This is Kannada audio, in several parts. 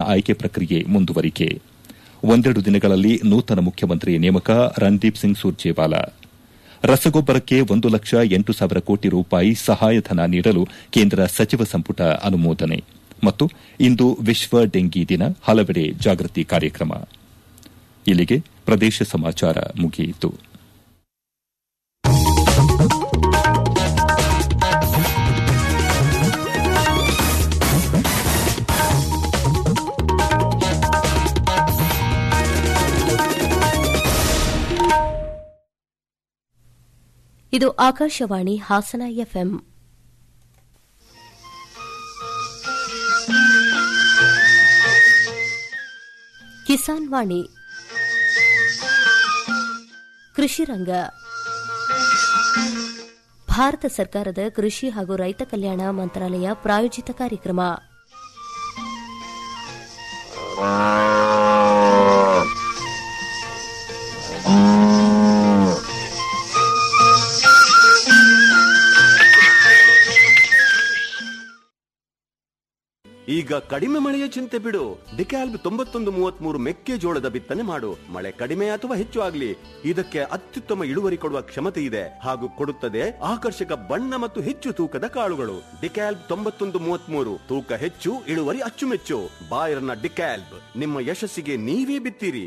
ಆಯ್ಕೆ ಪ್ರಕ್ರಿಯೆ ಮುಂದುವರಿಕೆ ಒಂದೆರಡು ದಿನಗಳಲ್ಲಿ ನೂತನ ಮುಖ್ಯಮಂತ್ರಿ ನೇಮಕ ರಣದೀಪ್ ಸಿಂಗ್ ಸುರ್ಜೇವಾಲಾ ರಸಗೊಬ್ಬರಕ್ಕೆ ಒಂದು ಲಕ್ಷ ಎಂಟು ಸಾವಿರ ಕೋಟಿ ರೂಪಾಯಿ ಸಹಾಯಧನ ನೀಡಲು ಕೇಂದ್ರ ಸಚಿವ ಸಂಪುಟ ಅನುಮೋದನೆ ಮತ್ತು ಇಂದು ವಿಶ್ವ ಡೆಂಗಿ ದಿನ ಹಲವೆಡೆ ಜಾಗೃತಿ ಕಾರ್ಯಕ್ರಮ ಇಲ್ಲಿಗೆ ಪ್ರದೇಶ ಸಮಾಚಾರ ಮುಗಿಯಿತು ಇದು ಆಕಾಶವಾಣಿ ಹಾಸನ ಎಫ್ಎಂ ಕಿಸಾನ್ ವಾಣಿ ಕೃಷಿ ರಂಗ ಭಾರತ ಸರ್ಕಾರದ ಕೃಷಿ ಹಾಗೂ ರೈತ ಕಲ್ಯಾಣ ಮಂತ್ರಾಲಯ ಪ್ರಾಯೋಜಿತ ಕಾರ್ಯಕ್ರಮ ಈಗ ಕಡಿಮೆ ಮಳೆಯ ಚಿಂತೆ ಬಿಡು ಡಿಕ್ಯಾಲ್ಬ್ ತೊಂಬತ್ತೊಂದು ಮೂವತ್ಮೂರು ಮೆಕ್ಕೆಜೋಳದ ಬಿತ್ತನೆ ಮಾಡು ಮಳೆ ಕಡಿಮೆ ಅಥವಾ ಹೆಚ್ಚು ಆಗ್ಲಿ ಇದಕ್ಕೆ ಅತ್ಯುತ್ತಮ ಇಳುವರಿ ಕೊಡುವ ಕ್ಷಮತೆ ಇದೆ ಹಾಗೂ ಕೊಡುತ್ತದೆ ಆಕರ್ಷಕ ಬಣ್ಣ ಮತ್ತು ಹೆಚ್ಚು ತೂಕದ ಕಾಳುಗಳು ಡಿಕ್ಯಾಲ್ಬ್ ತೊಂಬತ್ತೊಂದು ಮೂವತ್ಮೂರು ತೂಕ ಹೆಚ್ಚು ಇಳುವರಿ ಅಚ್ಚುಮೆಚ್ಚು ಬಾಯರ್ನ ಡಿಕ್ಯಾಲ್ಬ್ ನಿಮ್ಮ ಯಶಸ್ಸಿಗೆ ನೀವೇ ಬಿತ್ತೀರಿ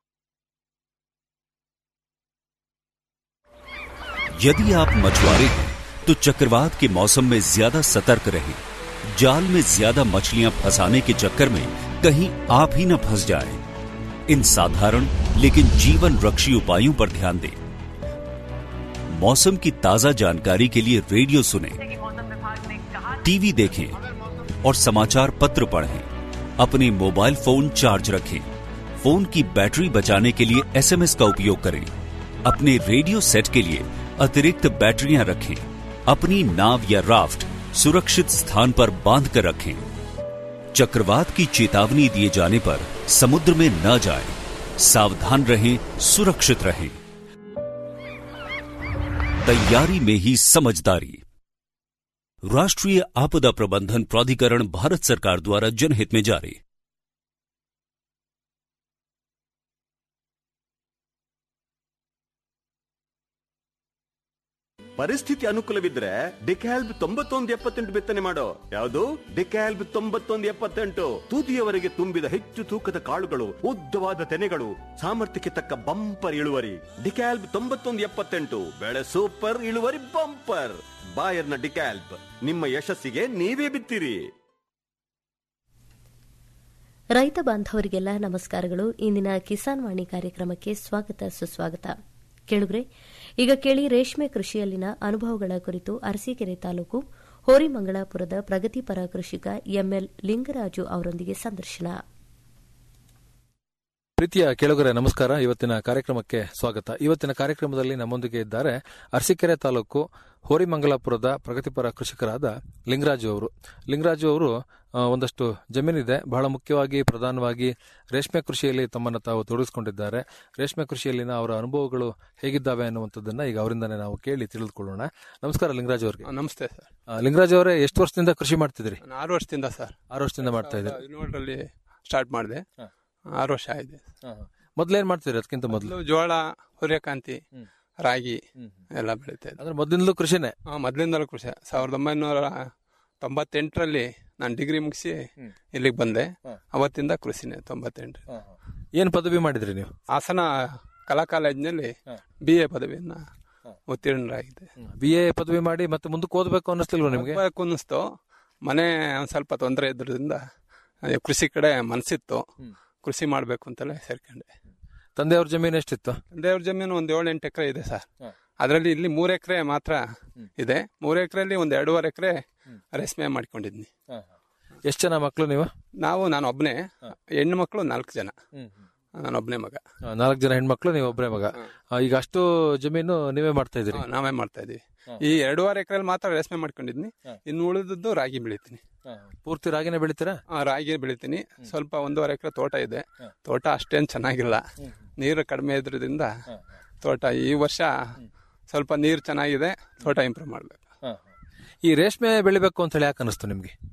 यदि आप मछुआरे हैं तो चक्रवात के मौसम में ज्यादा सतर्क रहें जाल में ज्यादा मछलियां फंसाने के चक्कर में कहीं आप ही न फंस जाएं। इन साधारण लेकिन जीवन रक्षी उपायों पर ध्यान दें मौसम की ताजा जानकारी के लिए रेडियो सुनें टीवी देखें और समाचार पत्र पढ़ें अपने मोबाइल फोन चार्ज रखें फोन की बैटरी बचाने के लिए एसएमएस का उपयोग करें अपने रेडियो सेट के लिए अतिरिक्त बैटरियां रखें अपनी नाव या राफ्ट सुरक्षित स्थान पर बांध कर रखें चक्रवात की चेतावनी दिए जाने पर समुद्र में न जाएं, सावधान रहें सुरक्षित रहें तैयारी में ही समझदारी राष्ट्रीय आपदा प्रबंधन प्राधिकरण भारत सरकार द्वारा जनहित में जारी ಪರಿಸ್ಥಿತಿ ಅನುಕೂಲವಿದ್ರೆ ಡಿಕ್ಯಾಲ್ಬ್ ತೊಂಬತ್ತೊಂದು ಎಪ್ಪತ್ತೆಂಟು ಬಿತ್ತನೆ ಮಾಡೋ ಯಾವುದು ಡಿಕ್ಯಾಲ್ಬ್ ತೊಂಬತ್ತೊಂದು ಎಪ್ಪತ್ತೆಂಟು ತುದಿಯವರೆಗೆ ತುಂಬಿದ ಹೆಚ್ಚು ತೂಕದ ಕಾಳುಗಳು ಉದ್ದವಾದ ತೆನೆಗಳು ಸಾಮರ್ಥ್ಯಕ್ಕೆ ತಕ್ಕ ಬಂಪರ್ ಇಳುವರಿ ಡಿಕ್ಯಾಲ್ಬ್ ತೊಂಬತ್ತೊಂದು ಎಪ್ಪತ್ತೆಂಟು ಬೆಳೆ ಸೂಪರ್ ಇಳುವರಿ ಬಂಪರ್ ಬಾಯರ್ನ ಡಿಕ್ಯಾಲ್ಬ್ ನಿಮ್ಮ ಯಶಸ್ಸಿಗೆ ನೀವೇ ಬಿತ್ತಿರಿ ರೈತ ಬಾಂಧವರಿಗೆಲ್ಲ ನಮಸ್ಕಾರಗಳು ಇಂದಿನ ಕಿಸಾನ್ ವಾಣಿ ಕಾರ್ಯಕ್ರಮಕ್ಕೆ ಸ್ವಾಗತ ಸುಸ್ವಾಗತ ಕೇಳುಗ್ರೆ ಈಗ ಕೇಳಿ ರೇಷ್ಮೆ ಕೃಷಿಯಲ್ಲಿನ ಅನುಭವಗಳ ಕುರಿತು ಅರಸೀಕೆರೆ ತಾಲೂಕು ಹೋರಿಮಂಗಳಾಪುರದ ಪ್ರಗತಿಪರ ಕೃಷಿಕ ಎಂಎಲ್ ಲಿಂಗರಾಜು ಅವರೊಂದಿಗೆ ಸಂದರ್ಶನ ಪ್ರೀತಿಯ ಕೇಳುಗರೆ ನಮಸ್ಕಾರ ಇವತ್ತಿನ ಕಾರ್ಯಕ್ರಮಕ್ಕೆ ಸ್ವಾಗತ ಇವತ್ತಿನ ಕಾರ್ಯಕ್ರಮದಲ್ಲಿ ನಮ್ಮೊಂದಿಗೆ ಇದ್ದಾರೆ ಅರಸೀಕೆರೆ ತಾಲೂಕು ಹೋರಿಮಂಗಲಾಪುರದ ಪ್ರಗತಿಪರ ಕೃಷಿಕರಾದ ಲಿಂಗರಾಜು ಅವರು ಲಿಂಗರಾಜು ಅವರು ಆ, ಒಂದಷ್ಟು ಜಮೀನಿದೆ ಬಹಳ ಮುಖ್ಯವಾಗಿ ಪ್ರಧಾನವಾಗಿ ರೇಷ್ಮೆ ಕೃಷಿಯಲ್ಲಿ ತಮ್ಮನ್ನು ತಾವು ತೊಡಗಿಸಿಕೊಂಡಿದ್ದಾರೆ ರೇಷ್ಮೆ ಕೃಷಿಯಲ್ಲಿನ ಅವರ ಅನುಭವಗಳು ಹೇಗಿದ್ದಾವೆ ಅನ್ನುವಂಥದ್ದನ್ನ ಈಗ ಅವರಿಂದನೇ ನಾವು ಕೇಳಿ ತಿಳಿದುಕೊಳ್ಳೋಣ ನಮಸ್ಕಾರ ಲಿಂಗರಾಜು ಅವರಿಗೆ ಆ, ನಮಸ್ತೆ ಸರ್ ಆ, ಲಿಂಗರಾಜು ಅವರೇ ಎಷ್ಟು ವರ್ಷದಿಂದ ಕೃಷಿ ಮಾಡ್ತಿದ್ರಿ ನಾನು ಆರು ವರ್ಷದಿಂದ ಸರ್ ಆರು ವರ್ಷದಿಂದ ಮಾಡ್ತಾ ಇದ್ದೀರಿ ಹದಿನೇಳರಲ್ಲಿ ಸ್ಟಾರ್ಟ್ ಮಾಡಿದೆ ಆರು ವರ್ಷ ಆಗಿದೆ ಮೊದ್ಲೇನ್ ಮಾಡ್ತಿದ್ರಿ ಅದಕ್ಕಿಂತ ಮೊದಲು ಮೊದಲು ಜೋಳ ಸೂರ್ಯಕಾಂತಿ ರಾಗಿ ಎಲ್ಲ ಬೆಳೀತಾ ಇದ್ದೆ ಅಂದ್ರೆ ಮೊದಲಿಂದಲೂ ಕೃಷಿನೇ ಆ, ಮೊದಲಿಂದಲೂ ಕೃಷಿ ಸಾವಿರದ ಒಂಬೈನೂರ ತೊಂಬತ್ತೆಂಟರಲ್ಲಿ ನಾನು ಡಿಗ್ರಿ ಮುಗಿಸಿ ಇಲ್ಲಿಗೆ ಬಂದೆ ಅವತ್ತಿಂದ ಕೃಷಿನೇ ತೊಂಬತ್ತೆಂಟು ಏನ್ ಪದವಿ ಮಾಡಿದ್ರಿ ನೀವು ಹಾಸನ ಕಲಾ ಕಾಲೇಜಿನಲ್ಲಿ ಬಿ ಎ ಪದವಿಯನ್ನ ಉತ್ತೀರ್ಣರಾಗಿದೆ ಬಿ ಎ ಪದವಿ ಮಾಡಿ ಮತ್ತೆ ಮುಂದಕ್ಕೆ ಓದಬೇಕು ಅನ್ನಿಸ್ಲಿಲ್ವಾ ನಿಮ್ಗೆ ಹೋಗ್ಬೇಕು ಅನ್ನಿಸ್ತು ಮನೆ ಒಂದ್ ಸ್ವಲ್ಪ ತೊಂದರೆ ಇದ್ರಿಂದ ಅದೇ ಕೃಷಿ ಕಡೆ ಮನಸ್ಸಿತ್ತು ಕೃಷಿ ಮಾಡ್ಬೇಕು ಅಂತಲೇ ಸೇರ್ಕೊಂಡೆ ತಂದೆಯವ್ರ ಜಮೀನು ಎಷ್ಟಿತ್ತು ದೇವ್ರ ಜಮೀನು ಒಂದ್ ಏಳು ಎಂಟು ಎಕರೆ ಇದೆ ಸರ್ ಅದರಲ್ಲಿ ಇಲ್ಲಿ ಮೂರ್ ಎಕರೆ ಮಾತ್ರ ಇದೆ ಮೂರ್ ಎಕರೆಯಲ್ಲಿ ಒಂದ್ ಎರಡೂವರೆ ಎಕರೆ ರೇಷ್ಮೆ ಮಾಡ್ಕೊಂಡಿದ್ನಿ ಎಷ್ಟು ಜನ ಮಕ್ಕಳು ನೀವು ನಾವು ನಾನು ಒಬ್ನೇ ಹೆಣ್ಣು ಮಕ್ಕಳು ನಾಲ್ಕು ಜನ ನಾನು ಒಬ್ನೇ ಮಗ ಆ, ನಾಲ್ಕು ಜನ ಹೆಣ್ಮಕ್ಳು ನೀವು ಒಬ್ಬರೇ ಮಗ ಆ, ಈಗ ಅಷ್ಟು ಜಮೀನು ನೀವೇ ಮಾಡ್ತಾ ಇದ್ದೀರಿ ಹಾ, ನಾವೇ ಮಾಡ್ತಾ ಇದೀವಿ ಈ ಎರಡೂವರೆ ಎಕರೆಯಲ್ಲಿ ಮಾತ್ರ ರೇಷ್ಮೆ ಮಾಡ್ಕೊಂಡಿದ್ನಿ ಇನ್ನು ಉಳಿದದ್ದು ರಾಗಿ ಬೆಳಿತೀನಿ ಪೂರ್ತಿ ರಾಗಿನೇ ಬೆಳಿತೀರಾ ಆ, ರಾಗಿ ಬೆಳಿತೀನಿ ಸ್ವಲ್ಪ ಒಂದೂವರೆ ಎಕರೆ ತೋಟ ಇದೆ ತೋಟ ಅಷ್ಟೇನ್ ಚೆನ್ನಾಗಿಲ್ಲ ನೀರು ಕಡಿಮೆ ಇದ್ರಿಂದ ತೋಟ ಈ ವರ್ಷ ಸ್ವಲ್ಪ ನೀರು ಚೆನ್ನಾಗಿದೆ ತೋಟ ಇಂಪ್ರೂವ್ ಮಾಡ್ಬೇಕು ಈ ರೇಷ್ಮೆ ಬೆಳಿಬೇಕು ಅಂತ ಹೇಳಿ ಯಾಕೆ ಅನಿಸ್ತು ನಿಮ್ಗೆ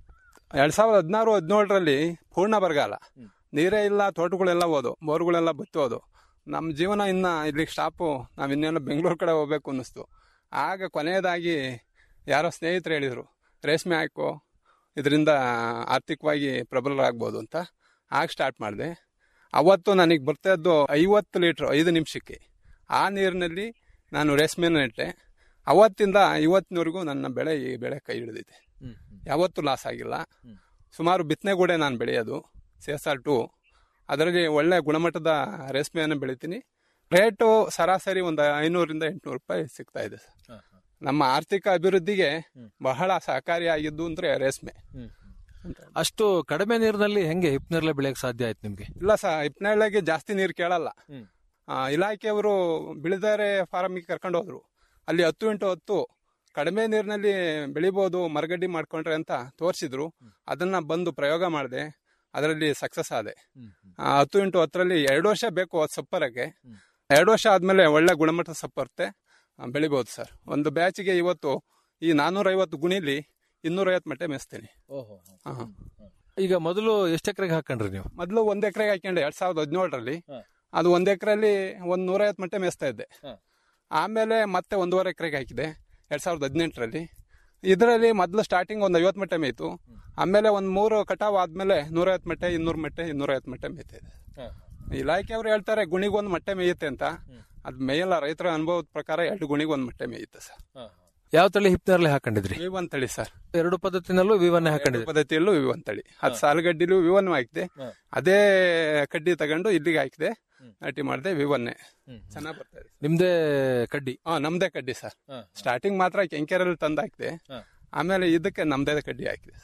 ಎರಡ್ ಸಾವಿರದ ಹದಿನಾರು ಹದಿನೇಳರಲ್ಲಿ ಪೂರ್ಣ ಬರಗಾಲ ನೀರೇ ಇಲ್ಲ ತೋಟಗಳೆಲ್ಲ ಹೋದು ಬೋರ್ಗಳೆಲ್ಲ ಬತ್ತೋದು ನಮ್ಮ ಜೀವನ ಇನ್ನ ಇಲ್ಲಿಗೆ ಸ್ಟಾಪು ನಾವು ಇನ್ನೇನೋ ಬೆಂಗಳೂರು ಕಡೆ ಹೋಗ್ಬೇಕು ಅನ್ನಿಸ್ತು ಆಗ ಕೊನೆಯದಾಗಿ ಯಾರೋ ಸ್ನೇಹಿತರು ಹೇಳಿದರು ರೇಷ್ಮೆ ಹಾಕೋ ಇದರಿಂದ ಆರ್ಥಿಕವಾಗಿ ಪ್ರಬಲರಾಗ್ಬೋದು ಅಂತ ಆಗ ಸ್ಟಾರ್ಟ್ ಮಾಡಿದೆ ಅವತ್ತು ನನಗೆ ಬರ್ತಾ ಇದ್ದು ಐವತ್ತು ಲೀಟ್ರ್ ಐದು ನಿಮಿಷಕ್ಕೆ ಆ ನೀರಿನಲ್ಲಿ ನಾನು ರೇಷ್ಮೆನ ನೆಟ್ಟೆ ಅವತ್ತಿಂದ ಇವತ್ತಿನವರೆಗೂ ನನ್ನ ಬೆಳೆ ಈ ಬೆಳೆ ಕೈ ಹಿಡಿದಿದೆ ಯಾವತ್ತೂ ಲಾಸ್ ಆಗಿಲ್ಲ ಸುಮಾರು ಬಿತ್ತನೆಗೂಡೆ ನಾನು ಬೆಳೆಯೋದು ಸಿ ಎಸ್ ಆರ್ ಟು ಅದರಲ್ಲಿ ಒಳ್ಳೆ ಗುಣಮಟ್ಟದ ರೇಷ್ಮೆಯನ್ನು ಬೆಳಿತೀನಿ ರೇಟು ಸರಾಸರಿ ಒಂದು ಐನೂರಿಂದ ಎಂಟುನೂರು ರೂಪಾಯಿ ಸಿಗ್ತಾ ಇದೆ ಸರ್ ನಮ್ಮ ಆರ್ಥಿಕ ಅಭಿವೃದ್ಧಿಗೆ ಬಹಳ ಸಹಕಾರಿಯಾಗಿದ್ದು ಅಂದ್ರೆ ರೇಷ್ಮೆ ಅಷ್ಟು ಕಡಿಮೆ ನೀರಿನಲ್ಲಿ ಹೆಂಗೆ ಹಿಪ್ನೇರ್ಲೆ ಬೆಳೆಯಕ್ಕೆ ಸಾಧ್ಯ ಆಯ್ತು ನಿಮ್ಗೆ ಇಲ್ಲ ಸರ್ ಹಿಪ್ನಳ್ಳಿಗೆ ಜಾಸ್ತಿ ನೀರು ಕೇಳಲ್ಲ ಆ, ಇಲಾಖೆಯವರು ಬಿಳಿದಾರೆ ಫಾರಮ್ಗೆ ಕರ್ಕೊಂಡು ಹೋದ್ರು ಅಲ್ಲಿ ಹತ್ತು ಇಂಟು ಹತ್ತು ಕಡಿಮೆ ನೀರಿನಲ್ಲಿ ಬೆಳಿಬೋದು ಮರಗಡ್ಡಿ ಮಾಡ್ಕೊಂಡ್ರೆ ಅಂತ ತೋರಿಸಿದ್ರು ಅದನ್ನ ಬಂದು ಪ್ರಯೋಗ ಮಾಡಿದೆ ಅದರಲ್ಲಿ ಸಕ್ಸಸ್ ಆದೆ ಆ, ಹತ್ತು ಇಂಟು ಹತ್ತರಲ್ಲಿ ಎರಡು ವರ್ಷ ಬೇಕು ಅದು ಸಪ್ಪರಕ್ಕೆ ಎರಡು ವರ್ಷ ಆದ್ಮೇಲೆ ಒಳ್ಳೆ ಗುಣಮಟ್ಟದ ಸೊಪ್ಪು ಬರುತ್ತೆ ಆ, ಬೆಳಿಬೋದು ಸರ್ ಒಂದು ಬ್ಯಾಚಿಗೆ ಇವತ್ತು ಈ ನಾನ್ನೂರೈವತ್ತು ಗುಣಿಲಿ ಇನ್ನೂರೈವತ್ತು ಮಟ್ಟೆ ಮೇಯಿಸ್ತೀನಿ ಹಾ. ಈಗ ಮೊದಲು ಎಷ್ಟು ಎಕರೆಗೆ ಹಾಕೊಂಡ್ರಿ ನೀವು ಮೊದಲು ಒಂದ್ ಎಕರೆಗೆ ಹಾಕೊಂಡೆ ಎರಡ್ ಸಾವಿರದ ಹದಿನೇಳರಲ್ಲಿ ಅದು ಒಂದ್ ಎಕರೆಯಲ್ಲಿ ಒಂದ್ ನೂರೈವತ್ತು ಮಟ್ಟೆ ಮೇಯಿಸ್ತಾ ಇದ್ದೆ ಆಮೇಲೆ ಮತ್ತೆ ಒಂದೂವರೆ ಎಕರೆಗೆ ಹಾಕಿದೆ ಎರಡ್ ಸಾವಿರದ ಹದಿನೆಂಟರಲ್ಲಿ ಇದರಲ್ಲಿ ಮೊದಲು ಸ್ಟಾರ್ಟಿಂಗ್ ಒಂದು ಐವತ್ತು ಮಟ್ಟೆ ಮೇಯ್ತು ಆಮೇಲೆ ಒಂದು ಮೂರು ಕಟಾವ್ ಆದ್ಮೇಲೆ ನೂರೈವತ್ತು ಮಟ್ಟೆ ಇನ್ನೂರು ಮಟ್ಟೆ ಇನ್ನೂರೈವತ್ತು ಮಟ್ಟೆ ಮೇಯ್ತಾ ಇದೆ ಇಲಾಖೆಯವರು ಹೇಳ್ತಾರೆ ಗುಣಿಗೊಂದು ಮಟ್ಟೆ ಮೇಯುತ್ತೆ ಅಂತ ಅದು ಮೇಯಲ್ಲ ರೈತರ ಅನುಭವದ ಪ್ರಕಾರ ಎರಡು ಗುಣಿಗೊಂದು ಮಟ್ಟೆ ಮೇಯುತ್ತೆ ಸರ್ ಯಾವ ತಳಿ ಹಿಪ್ನೇರ್ಲೆ ಹಾಕೊಂಡಿದ್ರಿ ವಿ ಒನ್ ತಳಿ ಸರ್ ಎರಡು ಪದ್ಧತಿನಲ್ಲೂ ವಿವನ್ನೇ ಹಾಕೊಂಡಿದ್ರಿ ಪದ್ಧತಿಯಲ್ಲೂ ವಿ ಒನ್ ತಳಿ ಅದು ಸಾಲುಗಡ್ಡಿಲೂ ವಿ ಒನ್ ಹಾಕಿದೆ ಅದೇ ಕಡ್ಡಿ ತಗೊಂಡು ಇಲ್ಲಿಗೆ ಹಾಕಿದೆ ನಾಟಿ ಮಾಡಿದೆ ವಿ ಒನ್ನೇ ಚೆನ್ನಾಗಿ ಬರ್ತಾ ಇದೆ ನಿಮ್ದೇ ಕಡ್ಡಿ ಹಾ ನಮ್ದೇ ಕಡ್ಡಿ ಸರ್ ಸ್ಟಾರ್ಟಿಂಗ್ ಮಾತ್ರ ಕೆಂಕೆರಲ್ಲಿ ತಂದು ಹಾಕಿದೆ ಆಮೇಲೆ ಇದಕ್ಕೆ ನಮ್ದೇ ಕಡ್ಡಿ ಹಾಕಿದೆ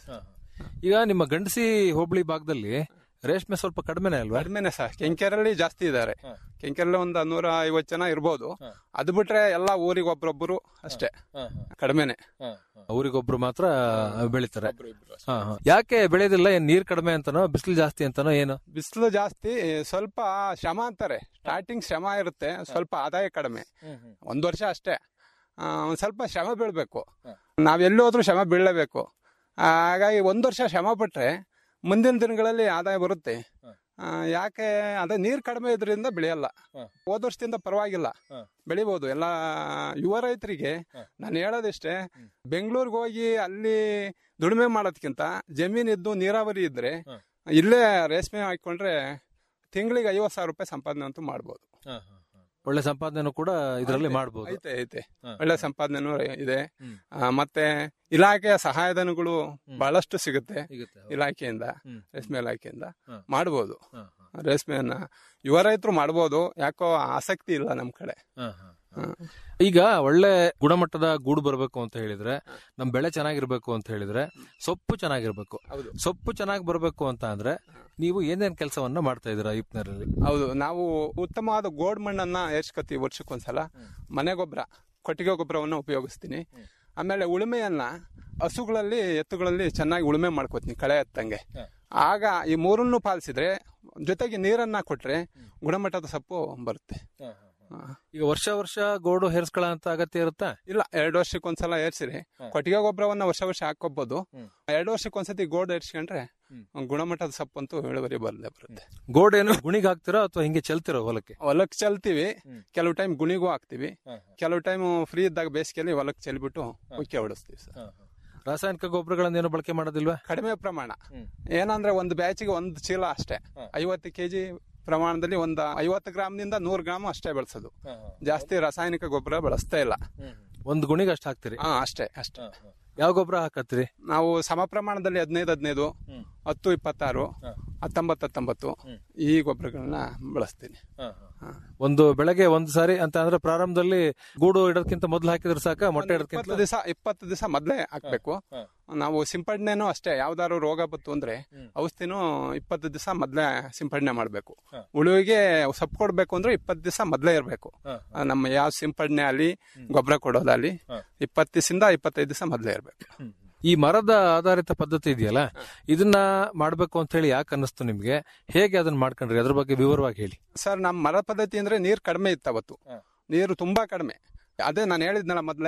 ಈಗ ನಿಮ್ಮ ಗಂಡಸಿ ಹೋಬಳಿ ಭಾಗದಲ್ಲಿ ರೇಷ್ಮೆ ಸ್ವಲ್ಪ ಕಡಿಮೆನೆ ಅಲ್ವಾ ಕಡಿಮೆನೆ ಸರ್ ಕೆಂಕೆರಲ್ಲಿ ಜಾಸ್ತಿ ಇದ್ದಾರೆ ಕೆಂಕೆರಲ್ಲಿ ಒಂದು ನೂರ ಐವತ್ತು ಜನ ಇರ್ಬೋದು ಅದು ಬಿಟ್ರೆ ಎಲ್ಲ ಊರಿಗೆ ಒಬ್ರೊಬ್ಬರು ಅಷ್ಟೇ ಕಡಿಮೆನೆ ಊರಿಗೊಬ್ರು ಮಾತ್ರ ಬೆಳಿತಾರೆ ಹಾ, ಹಾ. ಯಾಕೆ ಬೆಳೆಯೋದಿಲ್ಲ ಏನ್ ನೀರ್ ಕಡಿಮೆ ಅಂತನೋ ಬಿಸಿಲು ಜಾಸ್ತಿ ಅಂತನೋ ಏನು ಬಿಸಿಲು ಜಾಸ್ತಿ ಸ್ವಲ್ಪ ಶ್ರಮ ಅಂತಾರೆ ಸ್ಟಾರ್ಟಿಂಗ್ ಶ್ರಮ ಇರುತ್ತೆ ಸ್ವಲ್ಪ ಆದಾಯ ಕಡಿಮೆ ಒಂದ್ ವರ್ಷ ಅಷ್ಟೇ ಆ, ಒಂದ್ ಸ್ವಲ್ಪ ಶ್ರಮ ಬೀಳ್ಬೇಕು ನಾವ್ ಎಲ್ಲಿ ಹೋದ್ರೂ ಶ್ರಮ ಬೀಳಲೇಬೇಕು ಹಾಗಾಗಿ ಒಂದ್ ವರ್ಷ ಶ್ರಮ ಪಟ್ರೆ ಮುಂದಿನ ದಿನಗಳಲ್ಲಿ ಆದಾಯ ಬರುತ್ತೆ ಆ, ಯಾಕೆ ಅದೇ ನೀರ್ ಕಡಿಮೆ ಇದ್ರಿಂದ ಬೆಳೆಯಲ್ಲ ಹೋದ ವರ್ಷದಿಂದ ಪರವಾಗಿಲ್ಲ ಬೆಳಿಬಹುದು ಎಲ್ಲ ಯುವ ರೈತರಿಗೆ ನಾನು ಹೇಳೋದಿಷ್ಟೇ ಬೆಂಗಳೂರಿಗೆ ಹೋಗಿ ಅಲ್ಲಿ ದುಡಿಮೆ ಮಾಡೋದಕ್ಕಿಂತ ಜಮೀನ್ ಇದ್ದು ನೀರಾವರಿ ಇದ್ರೆ ಇಲ್ಲೇ ರೇಷ್ಮೆ ಹಾಕೊಂಡ್ರೆ ತಿಂಗಳಿಗೆ ಐವತ್ತು ಸಾವಿರ ರೂಪಾಯಿ ಸಂಪಾದನೆ ಅಂತೂ ಮಾಡ್ಬೋದು ಒಳ್ಳೆ ಸಂಪಾದನೆ ಕೂಡ ಇದರಲ್ಲಿ ಮಾಡಬಹುದು ಐತೆ ಐತೆ ಒಳ್ಳೆ ಸಂಪಾದನೆನೂ ಇದೆ ಆ, ಮತ್ತೆ ಇಲಾಖೆಯ ಸಹಾಯಧನಗಳು ಬಹಳಷ್ಟು ಸಿಗುತ್ತೆ ಇಲಾಖೆಯಿಂದ ರೇಷ್ಮೆ ಇಲಾಖೆಯಿಂದ ಮಾಡ್ಬೋದು ರೇಷ್ಮೆಯನ್ನ ಯುವ ರೈತರು ಮಾಡ್ಬೋದು ಯಾಕೋ ಆಸಕ್ತಿ ಇಲ್ಲ ನಮ್ ಕಡೆ ಹ್ಮ್. ಈಗ ಒಳ್ಳೆ ಗುಣಮಟ್ಟದ ಗೂಡು ಬರಬೇಕು ಅಂತ ಹೇಳಿದ್ರೆ ನಮ್ ಬೆಳೆ ಚೆನ್ನಾಗಿರ್ಬೇಕು ಅಂತ ಹೇಳಿದ್ರೆ ಸೊಪ್ಪು ಚೆನ್ನಾಗಿರ್ಬೇಕು ಹೌದು. ಸೊಪ್ಪು ಚೆನ್ನಾಗಿ ಬರಬೇಕು ಅಂತ ಅಂದ್ರೆ ನೀವು ಏನೇನ್ ಕೆಲಸವನ್ನ ಮಾಡ್ತಾ ಇದೀರಾ ಇಪ್ನರಲ್ಲಿ ಹೌದು ನಾವು ಉತ್ತಮವಾದ ಗೋಡ್ ಮಣ್ಣನ್ನ ಏರ್ಸ್ಕೊತೀವಿ ವರ್ಷಕ್ಕೊಂದ್ಸಲ ಮನೆ ಗೊಬ್ಬರ ಕೊಟ್ಟಿಗೆ ಗೊಬ್ಬರವನ್ನು ಉಪಯೋಗಿಸ್ತೀನಿ ಆಮೇಲೆ ಉಳುಮೆಯನ್ನ ಹಸುಗಳಲ್ಲಿ ಎತ್ತುಗಳಲ್ಲಿ ಚೆನ್ನಾಗಿ ಉಳುಮೆ ಮಾಡ್ಕೋತೀನಿ ಕಳೆ ಎತ್ತಂಗೆ ಆಗ ಈ ಮೂರನ್ನು ಪಾಲಿಸಿದ್ರೆ ಜೊತೆಗೆ ನೀರನ್ನ ಕೊಟ್ರೆ ಗುಣಮಟ್ಟದ ಸೊಪ್ಪು ಬರುತ್ತೆ ಹಾ. ಈಗ ವರ್ಷ ವರ್ಷ ಗೋಡು ಹೇರ್ಸ್ಕೊಳ್ಳೋ ಅಂತ ಅಗತ್ಯ ಇರುತ್ತಾ ಇಲ್ಲ ಎರಡು ವರ್ಷಕ್ಕೊಂದ್ಸಲ ಏರ್ಸಿರಿ ಕೊಟ್ಟಿಗೆ ಗೊಬ್ಬರವನ್ನ ವರ್ಷ ವರ್ಷ ಹಾಕೋಬಹುದು ಎರಡು ವರ್ಷಕ್ಕೊಂದ್ಸತಿ ಗೋಡ್ ಏರ್ಸ್ಕೊಂಡ್ರೆ ಗುಣಮಟ್ಟದ ಸೊಪ್ಪು ಅಂತೂ ಇಳುವರಿ ಬರಲೇ ಬರುತ್ತೆ ಗೋಡೇನು ಗುಣಿಗ್ ಹಾಕ್ತಿರೋ ಅಥವಾ ಹಿಂಗೆ ಚೆಲ್ತಿರೋ ಹೊಲಕ್ಕೆ ಹೊಲಕ್ ಚೆಲ್ತೀವಿ ಕೆಲವು ಟೈಮ್ ಗುಣಿಗೂ ಹಾಕ್ತಿವಿ ಕೆಲವು ಟೈಮ್ ಫ್ರೀ ಇದ್ದಾಗ ಬೇಸಿಗೆಯಲ್ಲಿ ಹೊಲಕ್ ಚೆಲ್ಬಿಟ್ಟು ಉಕ್ಕೆ ಹೊಡಿಸ್ತೀವಿ ಸರ್ ರಾಸಾಯನಿಕ ಗೊಬ್ಬರಗಳನ್ನೇನು ಬಳಕೆ ಮಾಡೋದಿಲ್ವಾ ಕಡಿಮೆ ಪ್ರಮಾಣ ಏನಂದ್ರೆ ಒಂದು ಬ್ಯಾಚಿಗೆ ಒಂದು ಚೀಲ ಅಷ್ಟೇ ಐವತ್ತು ಕೆಜಿ ಪ್ರಮಾಣದಲ್ಲಿ ಒಂದು ಐವತ್ತು ಗ್ರಾಮ್ನಿಂದ ನೂರು ಗ್ರಾಮ್ ಅಷ್ಟೇ ಬೆಳೆಸೋದು ಜಾಸ್ತಿ ರಾಸಾಯನಿಕ ಗೊಬ್ಬರ ಬಳಸ್ತಾ ಇಲ್ಲ ಒಂದ್ ಗುಣಿಗೆ ಅಷ್ಟು ಹಾಕ್ತಿರಿ ಹಾ ಅಷ್ಟೇ ಅಷ್ಟೇ ಯಾವ ಗೊಬ್ಬರ ಹಾಕತ್ತೀರಿ ನಾವು ಸಮ ಪ್ರಮಾಣದಲ್ಲಿ ಹದಿನೈದು ಹದಿನೈದು ಹತ್ತು ಇಪ್ಪತ್ತಾರು ಹತ್ತೊಂಬತ್ತು ಹತ್ತೊಂಬತ್ತು ಈ ಗೊಬ್ಬರಗಳನ್ನ ಬಳಸ್ತೀನಿ ಹಾ. ಒಂದು ಬೆಳಗ್ಗೆ ಒಂದ್ ಸಾರಿ ಅಂತ ಅಂದ್ರೆ ಪ್ರಾರಂಭದಲ್ಲಿ ಗೂಡು ಇಡೋದಕ್ಕಿಂತ ಮೊದಲು ಹಾಕಿದ್ರೆ ಸಾಕ ಮೊಟ್ಟೆ ಇಪ್ಪತ್ತು ಇಡೋದಕ್ಕಿಂತ ದಿವಸ ಇಪ್ಪತ್ತು ದಿವಸ ಮೊದಲೇ ಹಾಕ್ಬೇಕು ನಾವು ಸಿಂಪಡಣೆನೂ ಅಷ್ಟೇ ಯಾವ್ದಾದ್ರು ರೋಗ ಬಂತು ಅಂದ್ರೆ ಔಷಧಿನೂ ಇಪ್ಪತ್ತು ದಿವಸ ಮೊದಲೇ ಸಿಂಪಡಣೆ ಮಾಡಬೇಕು ಉಳುವಿಗೆ ಸೊಪ್ಪು ಕೊಡ್ಬೇಕು ಅಂದ್ರೆ ಇಪ್ಪತ್ತು ದಿವಸ ಮೊದಲೇ ಇರಬೇಕು ನಮ್ಮ ಯಾವ ಸಿಂಪಡಣೆ ಅಲ್ಲಿ ಗೊಬ್ಬರ ಕೊಡೋದಲ್ಲಿ ಇಪ್ಪತ್ತು ದಿವಸದಿಂದ ಇಪ್ಪತ್ತೈದು ದಿವಸ ಮೊದಲೇ ಇರಬೇಕು ಈ ಮರದ ಆಧಾರಿತ ಪದ್ಧತಿ ಇದೆಯಲ್ಲ ಇದನ್ನ ಮಾಡ್ಬೇಕು ಅಂತ ಹೇಳಿ ಯಾಕೆ ಅನ್ನಿಸ್ತು ನಿಮ್ಗೆ ಹೇಗೆ ಅದನ್ನ ಮಾಡ್ಕೊಂಡ್ರಿ ಅದ್ರ ಬಗ್ಗೆ ವಿವರವಾಗಿ ಹೇಳಿ ಸರ್ ನಮ್ಮ ಮರ ಪದ್ಧತಿ ಅಂದ್ರೆ ನೀರು ಕಡಿಮೆ ಇತ್ತು ಅವತ್ತು ನೀರು ತುಂಬಾ ಕಡಿಮೆ ಅದೇ ನಾನು ಹೇಳಿದ್ನಲ್ಲ ಮೊದಲೇ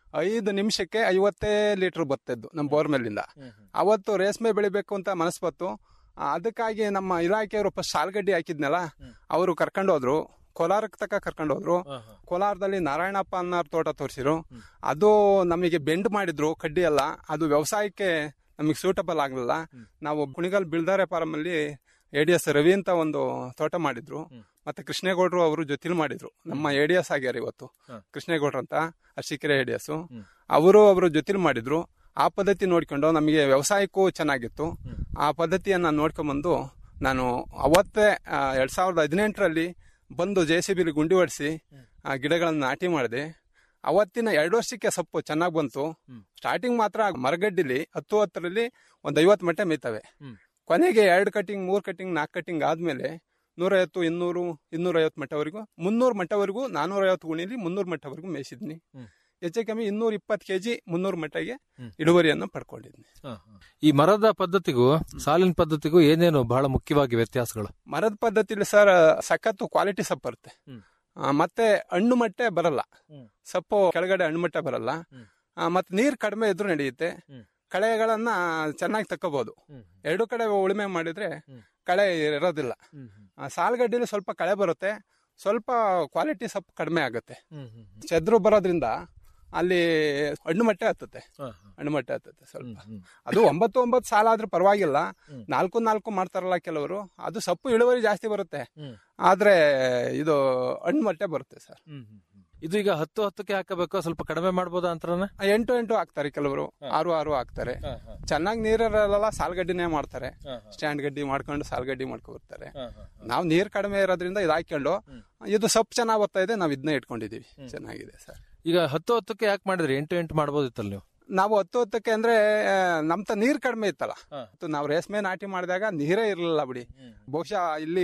ಐದು ನಿಮಿಷಕ್ಕೆ ಐವತ್ತೇ ಲೀಟರ್ ಬರ್ತಿದ್ದು ನಮ್ಮ ಬೋರ್ ಮೇಲಿಂದ ಅವತ್ತು ರೇಷ್ಮೆ ಬೆಳಿಬೇಕು ಅಂತ ಮನಸ್ಸು ಬಂತು ಆ, ಅದಕ್ಕಾಗಿ ನಮ್ಮ ಇಲಾಖೆಯವರು ಫಸ್ಟ್ ಸಾಲ್ಗಡ್ಡಿ ಹಾಕಿದ್ನಲ್ಲ ಅವರು ಕರ್ಕೊಂಡು ಹೋದ್ರು ಕೋಲಾರಕ್ಕೆ ತಕ್ಕ ಕರ್ಕೊಂಡು ಹೋದ್ರು ಕೋಲಾರದಲ್ಲಿ ನಾರಾಯಣಪ್ಪ ಅನ್ನೋರ್ ತೋಟ ತೋರಿಸಿರು ಅದು ನಮಗೆ ಬೆಂಡ್ ಮಾಡಿದ್ರು ಕಡ್ಡಿ ಎಲ್ಲ ಅದು ವ್ಯವಸಾಯಕ್ಕೆ ನಮಗೆ ಸೂಟಬಲ್ ಆಗಲಿಲ್ಲ ನಾವು ಕುಣಿಗಲ್ ಬಿಳ್ದಾರೆ ಫಾರಂ ಅಲ್ಲಿ ಎ ಡಿ ಎಸ್ ರವಿ ಅಂತ ಒಂದು ತೋಟ ಮಾಡಿದ್ರು ಮತ್ತೆ ಕೃಷ್ಣೇಗೌಡರು ಅವರು ಜೊತೆಲಿ ಮಾಡಿದ್ರು ನಮ್ಮ ಎ ಡಿ ಎಸ್ ಆಗ್ಯಾರ ಇವತ್ತು ಕೃಷ್ಣೇಗೌಡ್ರು ಅಂತ ಅರ್ಶಿಕೆರೆ ಎ ಡಿ ಎಸ್ ಅವರು ಅವರು ಜೊತೆಲಿ ಮಾಡಿದ್ರು ಆ ಪದ್ಧತಿ ನೋಡ್ಕೊಂಡು ನಮಗೆ ವ್ಯವಸಾಯಕ್ಕೂ ಚೆನ್ನಾಗಿತ್ತು ಆ ಪದ್ಧತಿಯನ್ನ ನೋಡ್ಕೊಂಬಂದು ನಾನು ಅವತ್ತೇ ಆ, ಎರಡ್ ಸಾವಿರದ ಹದಿನೆಂಟರಲ್ಲಿ ಬಂದು ಜೆ ಸಿ ಬಿಲಿ ಗುಂಡಿ ಹೊಡಿಸಿ ಆ ಗಿಡಗಳನ್ನ ನಾಟಿ ಮಾಡಿದೆ ಅವತ್ತಿನ ಎರಡು ವರ್ಷಕ್ಕೆ ಸೊಪ್ಪು ಚೆನ್ನಾಗಿ ಬಂತು ಸ್ಟಾರ್ಟಿಂಗ್ ಮಾತ್ರ ಮರಗಡ್ಡಿಲಿ ಹತ್ತು ಹತ್ತರಲ್ಲಿ ಒಂದ್ ಐವತ್ತು ಮಟ್ಟೆ ಮೇಯ್ತವೆ ಕೊನೆಗೆ ಎರಡು ಕಟಿಂಗ್ ಮೂರ್ ಕಟಿಂಗ್ ನಾಲ್ಕು ಕಟಿಂಗ್ ಆದ್ಮೇಲೆ ನೂರೈವತ್ತು ಇನ್ನೂರು ಇನ್ನೂರೈವತ್ತು ಮಟ್ಟವರೆಗೂ ಮುನ್ನೂರು ಮಟ್ಟವರೆಗೂ ನಾನೂರೈವತ್ತು ಗುಣಿಲಿ ಮುನ್ನೂರು ಮಟ್ಟವರೆಗೂ ಮೇಯಿಸಿದ್ನಿ ಹೆಚ್ಚು ಕಮ್ಮಿ ಇನ್ನೂರ ಇಪ್ಪತ್ತು ಕೆಜಿ ಮುನ್ನೂರು ಮಟ್ಟಗೆ ಇಳುವರಿಯನ್ನು ಪಡ್ಕೊಂಡಿದ್ನಿ ಈ ಮರದ ಪದ್ಧತಿಗೂ ಸಾಲಿನ ಪದ್ಧತಿಗೂ ಏನೇನು ಬಹಳ ಮುಖ್ಯವಾಗಿ ವ್ಯತ್ಯಾಸಗಳು ಮರದ ಪದ್ಧತಿಲಿ ಸರ್ ಸಖತ್ತು ಕ್ವಾಲಿಟಿ ಸೊಪ್ಪು ಬರುತ್ತೆ ಆ, ಮತ್ತೆ ಹಣ್ಣು ಮಟ್ಟೆ ಬರಲ್ಲ ಸೊಪ್ಪು ಕೆಳಗಡೆ ಹಣ್ಣು ಮಟ್ಟೆ ಬರಲ್ಲ ಆ, ಮತ್ತೆ ನೀರ್ ಕಡಿಮೆ ಇದ್ರೂ ನಡೆಯುತ್ತೆ ಕಳೆಗಳನ್ನ ಚೆನ್ನಾಗಿ ತಕ್ಕೋಬಹುದು ಎರಡು ಕಡೆ ಉಳುಮೆ ಮಾಡಿದ್ರೆ ಕಳೆ ಇರೋದಿಲ್ಲ ಆ, ಸಾಲ್ಗಡ್ಡಿಲಿ ಸ್ವಲ್ಪ ಕಳೆ ಬರುತ್ತೆ ಸ್ವಲ್ಪ ಕ್ವಾಲಿಟಿ ಸೊಪ್ಪು ಕಡಿಮೆ ಆಗುತ್ತೆ ಚೆದ್ರು ಬರೋದ್ರಿಂದ ಅಲ್ಲಿ ಹಣ್ಣು ಮಟ್ಟೆ ಹತ್ತುತ್ತೆ ಹಣ್ಣು ಮಟ್ಟೆ ಹತ್ತುತ್ತೆ ಸ್ವಲ್ಪ ಅದು ಒಂಬತ್ತು ಒಂಬತ್ತು ಸಾಲ ಆದ್ರೂ ಪರವಾಗಿಲ್ಲ ನಾಲ್ಕು ನಾಲ್ಕು ಮಾಡ್ತಾರಲ್ಲ ಕೆಲವರು ಅದು ಸೊಪ್ಪು ಇಳುವರಿ ಜಾಸ್ತಿ ಬರುತ್ತೆ ಆದ್ರೆ ಇದು ಹಣ್ಣು ಮಟ್ಟೆ ಬರುತ್ತೆ ಸರ್ ಇದು ಈಗ ಹತ್ತು ಹತ್ತಕ್ಕೆ ಹಾಕಬೇಕು ಸ್ವಲ್ಪ ಕಡಿಮೆ ಮಾಡ್ಬೋದಾ ಅಂತಾನೆ ಎಂಟು ಎಂಟು ಹಾಕ್ತಾರೆ ಕೆಲವರು ಆರು ಆರು ಹಾಕ್ತಾರೆ ಚೆನ್ನಾಗಿ ನೀರಿರಲ್ಲ ಸಾಲ್ಗಡ್ಡಿನೇ ಮಾಡ್ತಾರೆ ಸ್ಟ್ಯಾಂಡ್ ಗಡ್ಡಿ ಮಾಡ್ಕೊಂಡು ಸಾಲ್ಗಡ್ಡಿ ಮಾಡ್ಕೊ ಬರ್ತಾರೆ ನಾವು ನೀರ್ ಕಡಿಮೆ ಇರೋದ್ರಿಂದ ಇದು ಹಾಕೊಂಡು ಇದು ಸೊಪ್ಪು ಚೆನ್ನಾಗಿ ಬರ್ತಾ ಇದೆ ನಾವು ಇದನ್ನೇ ಇಟ್ಕೊಂಡಿದೀವಿ ಚೆನ್ನಾಗಿದೆ ಸರ್ ಈಗ ಹತ್ತು ಹತ್ತಕ್ಕೆ ಯಾಕೆ ಮಾಡಿದ್ರಿ ಎಂಟು ಎಂಟು ಮಾಡ್ಬೋದಿತ್ತಲ್ಲ ನೀವು ನಾವು ಹತ್ತು ಹತ್ತಕ್ಕೆ ಅಂದ್ರೆ ಆ, ನಮ್ತ ನೀರ್ ಕಡಿಮೆ ಇತ್ತಲ್ಲ ಮತ್ತು ನಾವು ರೇಷ್ಮೆ ನಾಟಿ ಮಾಡಿದಾಗ ನೀರೇ ಇರಲಿಲ್ಲ ಬಿಡಿ ಬಹುಶಃ ಇಲ್ಲಿ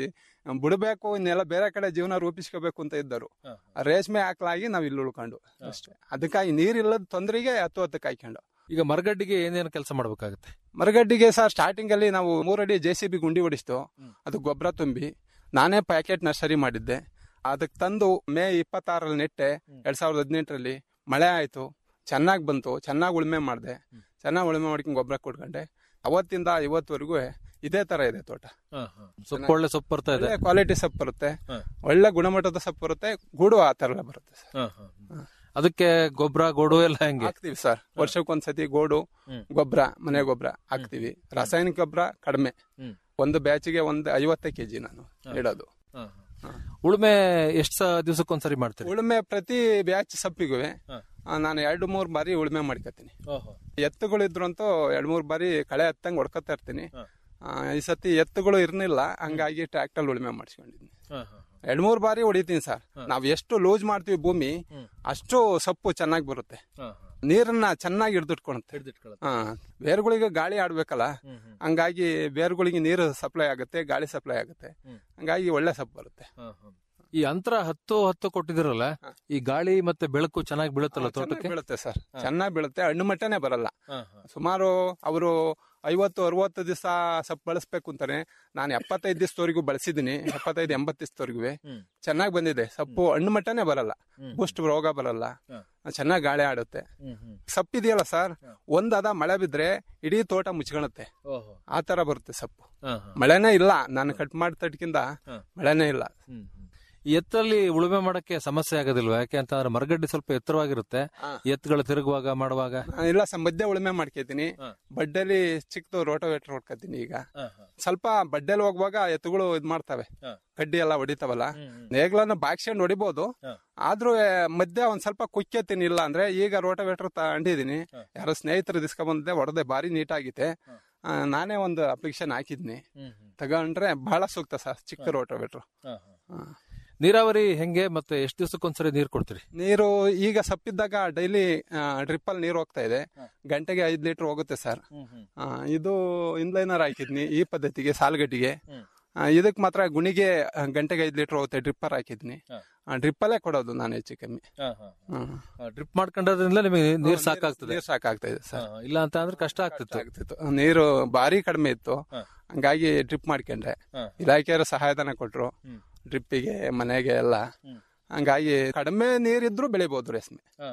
ಬಿಡಬೇಕು ಇನ್ನೆಲ್ಲ ಬೇರೆ ಕಡೆ ಜೀವನ ರೂಪಿಸ್ಕೋಬೇಕು ಅಂತ ಇದ್ದರು ಆ ರೇಷ್ಮೆ ಹಾಕ್ಲಾಗಿ ನಾವು ಇಲ್ಲಿ ಉಳ್ಕೊಂಡು ಅಷ್ಟೇ ಅದಕ್ಕಾಗಿ ನೀರಿಲ್ಲದ ತೊಂದರೆಗೆ ಹತ್ತು ಹತ್ತಕ್ಕೆ ಹಾಕೊಂಡು ಈಗ ಮರಗಡ್ಡಿಗೆ ಏನೇನು ಕೆಲಸ ಮಾಡ್ಬೇಕಾಗತ್ತೆ ಮರಗಡ್ಡಿಗೆ ಸರ್ ಸ್ಟಾರ್ಟಿಂಗ್ ಅಲ್ಲಿ ನಾವು ಮೂರಡಿ ಜೆ ಸಿ ಬಿ ಗುಂಡಿ ಹೊಡಿಸ್ತು ಅದು ಗೊಬ್ಬರ ತುಂಬಿ ನಾನೇ ಪ್ಯಾಕೆಟ್ ನರ್ಸರಿ ಮಾಡಿದ್ದೆ ಅದಕ್ಕೆ ತಂದು ಮೇ ಇಪ್ಪತ್ತಾರಲ್ಲಿ ನೆಟ್ಟೆ ಎರಡ್ ಸಾವಿರದ ಹದಿನೆಂಟರಲ್ಲಿ ಮಳೆ ಆಯ್ತು ಚೆನ್ನಾಗಿ ಬಂತು ಚೆನ್ನಾಗಿ ಉಳುಮೆ ಮಾಡಿದೆ ಚೆನ್ನಾಗಿ ಉಳುಮೆ ಮಾಡ್ಕೊಂಡು ಗೊಬ್ಬರ ಕೊಟ್ಕೊಂಡೆ ಅವತ್ತಿಂದ ಇವತ್ತುವರೆಗೂ ಇದೇ ತರ ಇದೆ ತೋಟ ಸೊಪ್ಪು ಒಳ್ಳೆ ಸೊಪ್ಪು ಬರ್ತಾ ಇದೆ ಒಳ್ಳೆ ಕ್ವಾಲಿಟಿ ಸೊಪ್ಪು ಬರುತ್ತೆ ಒಳ್ಳೆ ಗುಣಮಟ್ಟದ ಸೊಪ್ಪು ಬರುತ್ತೆ ಗೂಡು ಆ ತರ ಬರುತ್ತೆ ಸರ್ ಅದಕ್ಕೆ ಗೊಬ್ಬರ ಗೋಡು ಎಲ್ಲ ಹೆಂಗೆ ಹಾಕ್ತಿವಿ ಸರ್ ವರ್ಷಕ್ಕೊಂದ್ಸತಿ ಗೋಡು ಗೊಬ್ಬರ ಮನೆ ಗೊಬ್ಬರ ಹಾಕ್ತಿವಿ ರಾಸಾಯನಿಕ ಗೊಬ್ಬರ ಕಡಿಮೆ ಒಂದು ಬ್ಯಾಚಿಗೆ ಒಂದು ಐವತ್ತು ಕೆಜಿ ನಾನು ಇಡೋದು ಉಳುಮೆ ಎಷ್ಟು ದಿವಸಕ್ಕೊಂದ್ಸರಿ ಮಾಡ್ತೀರಿ ಉಳುಮೆ ಪ್ರತಿ ಬ್ಯಾಚ್ ಸಪ್ಪಿಗೂ ನಾನು ಎರಡು ಮೂರು ಬಾರಿ ಉಳುಮೆ ಮಾಡ್ಕೊತೀನಿ ಎತ್ತುಗಳಿದ್ರಂತೂ ಎರಡು ಮೂರು ಬಾರಿ ಕಳೆ ಹತ್ತಂಗ್ ಹೊಡ್ಕೊತಾ ಇರ್ತೀನಿ ಆ, ಈ ಸತಿ ಎತ್ತುಗಳು ಇರ್ನಿಲ್ಲ ಹಂಗಾಗಿ ಟ್ರ್ಯಾಕ್ಟರ್ ಉಳುಮೆ ಮಾಡಿಸ್ಕೊಂಡಿದ್ದೀನಿ ಎರಡ್ ಮೂರ್ ಬಾರಿ ಹೊಡಿತೀನಿ ಸರ್ ನಾವ್ ಎಷ್ಟು ಲೂಸ್ ಮಾಡ್ತೀವಿ ಭೂಮಿ ಅಷ್ಟು ಸೊಪ್ಪು ಚೆನ್ನಾಗಿ ಬರುತ್ತೆ ನೀರನ್ನ ಚೆನ್ನಾಗಿ ಹಿಡಿದಿಟ್ಕೊಳುತ್ತೆ ಹಾ ಬೇರುಗಳಿಗೆ ಗಾಳಿ ಆಡ್ಬೇಕಲ್ಲ ಹಂಗಾಗಿ ಬೇರುಗಳಿಗೆ ನೀರು ಸಪ್ಲೈ ಆಗುತ್ತೆ ಗಾಳಿ ಸಪ್ಲೈ ಆಗುತ್ತೆ ಹಂಗಾಗಿ ಒಳ್ಳೆ ಸೊಪ್ಪು ಬರುತ್ತೆ ಈ ಅಂತರ ಹತ್ತು ಹತ್ತು ಕೊಟ್ಟಿದಿರಲ್ಲ ಈ ಗಾಳಿ ಮತ್ತೆ ಬೆಳಕು ಚೆನ್ನಾಗಿ ಬೀಳುತ್ತಲ್ಲ ಚೆನ್ನಾಗಿ ತೋಟಕ್ಕೆ ಬೀಳುತ್ತೆ ಸರ್ ಚೆನ್ನಾಗಿ ಬೀಳುತ್ತೆ ಹಣ್ಣು ಮಟ್ಟನೇ ಬರಲ್ಲ ಸುಮಾರು ಅವರು ಐವತ್ತು ಅರವತ್ತು ದಿವಸ ಸೊಪ್ಪು ಬಳಸ್ಬೇಕು ಅಂತಾನೆ ನಾನು ಎಪ್ಪತ್ತೈದು ದಿವಸದವರೆಗೂ ಬಳಸಿದ್ದೀನಿ ಎಪ್ಪತ್ತೈದು ಎಂಬತ್ತು ದಿವಸದವರೆಗೂ ಚೆನ್ನಾಗಿ ಬಂದಿದೆ ಸೊಪ್ಪು ಹಣ್ಣು ಮಟ್ಟನೇ ಬರಲ್ಲ ಬೂಸ್ಟ್ ರೋಗ ಬರಲ್ಲ ಚೆನ್ನಾಗಿ ಗಾಳಿ ಆಡುತ್ತೆ ಸೊಪ್ಪು ಇದೆಯಲ್ಲ ಸರ್ ಒಂದ್ ಅದ ಮಳೆ ಬಿದ್ರೆ ಇಡೀ ತೋಟ ಮುಚ್ಕೊಳುತ್ತೆ ಆ ತರ ಬರುತ್ತೆ ಸೊಪ್ಪು ಮಳೆನೇ ಇಲ್ಲ ನಾನು ಕಟ್ ಮಾಡಿ ತಟ್ಕಿಂದ ಮಳೆನೇ ಇಲ್ಲ ಈ ಎತ್ತಲ್ಲಿ ಉಳುಮೆ ಮಾಡಕ್ಕೆ ಸಮಸ್ಯೆ ಆಗೋದಿಲ್ವಾ ಯಾಕೆ ಅಂತಂದ್ರೆ ಮರಗಡ್ಡಿ ಸ್ವಲ್ಪ ಎತ್ತರವಾಗಿರುತ್ತೆ ಎತ್ತುಗಳು ತಿರುಗುವಾಗ ಮಾಡುವಾಗ ನಾನ್ ಇಲ್ಲ ಸರ್ ಮಧ್ಯೆ ಉಳುಮೆ ಮಾಡ್ಕೊತೀನಿ ಬಡ್ಡೆಲಿ ಚಿಕ್ಕದು ರೋಟೋವೇಟರ್ ಹೊಡ್ಕೊತೀನಿ ಈಗ ಸ್ವಲ್ಪ ಬಡ್ಡೆಲಿ ಹೋಗುವಾಗ ಎತ್ತುಗಳು ಇದ್ ಮಾಡ್ತವೆ ಕಡ್ಡಿ ಎಲ್ಲ ಹೊಡಿತಾವಲ್ಲ ನೇಗ್ಲನ್ನ ಬಾಕ್ಸ್ಕೊಂಡು ಹೊಡಿಬಹುದು ಆದ್ರೂ ಆ, ಮಧ್ಯ ಒಂದ್ ಸ್ವಲ್ಪ ಕುಕ್ಕೆತೀನಿ ಇಲ್ಲ ಅಂದ್ರೆ ಈಗ ರೋಟೋವೇಟರ್ ತಗೊಂಡಿದೀನಿ ಯಾರೋ ಸ್ನೇಹಿತರು ದಿಸ್ಕೊಂಡ್ ಹೊಡೆದೆ ಬಾರಿ ನೀಟಾಗಿದೆ ಆ, ನಾನೇ ಒಂದು ಅಪ್ಲಿಕೇಶನ್ ಹಾಕಿದ್ನಿ ತಗೊಂಡ್ರೆ ಬಹಳ ಸೂಕ್ತ ಸರ್ ಚಿಕ್ಕ ರೋಟೋವೇಟರ್ ನೀರಾವರಿ ಹೆಂಗೆ ಮತ್ತೆ ಎಷ್ಟು ದಿವಸಕ್ಕೊಂದ್ಸರಿ ನೀರ್ ಕೊಡ್ತೀರಿ ನೀರು ಈಗ ಸಪ್ಪಿದ್ದಾಗ ಡೈಲಿ ಡ್ರಿಪ್ ಅಲ್ಲಿ ನೀರು ಹೋಗ್ತಾ ಇದೆ ಗಂಟೆಗೆ ಐದ್ ಲೀಟರ್ ಹೋಗುತ್ತೆ ಸರ್ ಆ, ಇದು ಇನ್ಲೈನರ್ ಹಾಕಿದ್ನಿ ಈ ಪದ್ಧತಿಗೆ ಸಾಲ್ಗಡ್ಡಿಗೆ ಆ, ಇದಕ್ ಮಾತ್ರ ಗುಣಿಗೆ ಆ, ಗಂಟೆಗೆ ಐದ್ ಲೀಟರ್ ಹೋಗುತ್ತೆ ಡ್ರಿಪ್ಪರ್ ಹಾಕಿದ್ನಿ ಡ್ರಿಪ್ ಅಲ್ಲೇ ಕೊಡೋದು ನಾನು ಹೆಚ್ಚು ಕಮ್ಮಿ ಹ್ಮ್. ಡ್ರಿಪ್ ಮಾಡ್ಕೊಂಡ್ರಿಂದ ನಿಮಗೆ ನೀರ್ ಸಾಕಾಗ್ತದೆ ನೀರ್ ಸಾಕಾಗ್ತಾ ಇದೆ ಸರ್ ಹಾ, ಇಲ್ಲ ಅಂತ ಅಂದ್ರೆ ಕಷ್ಟ ಆಗ್ತಿತ್ತು ಆಗ್ತಿತ್ತು ನೀರು ಭಾರಿ ಕಡಿಮೆ ಇತ್ತು ಹಂಗಾಗಿ ಡ್ರಿಪ್ ಮಾಡ್ಕೊಂಡ್ರೆ ಇಲಾಖೆಯವರು ಸಹಾಯಧನ ಕೊಟ್ರು ಡ್ರಿಪ್ಪಿಗೆ ಮನೆಗೆ ಎಲ್ಲ ಹಂಗಾಗಿ ಕಡಿಮೆ ನೀರಿದ್ರು ಬೆಳಿಬಹುದು ರೇಷ್ಮೆ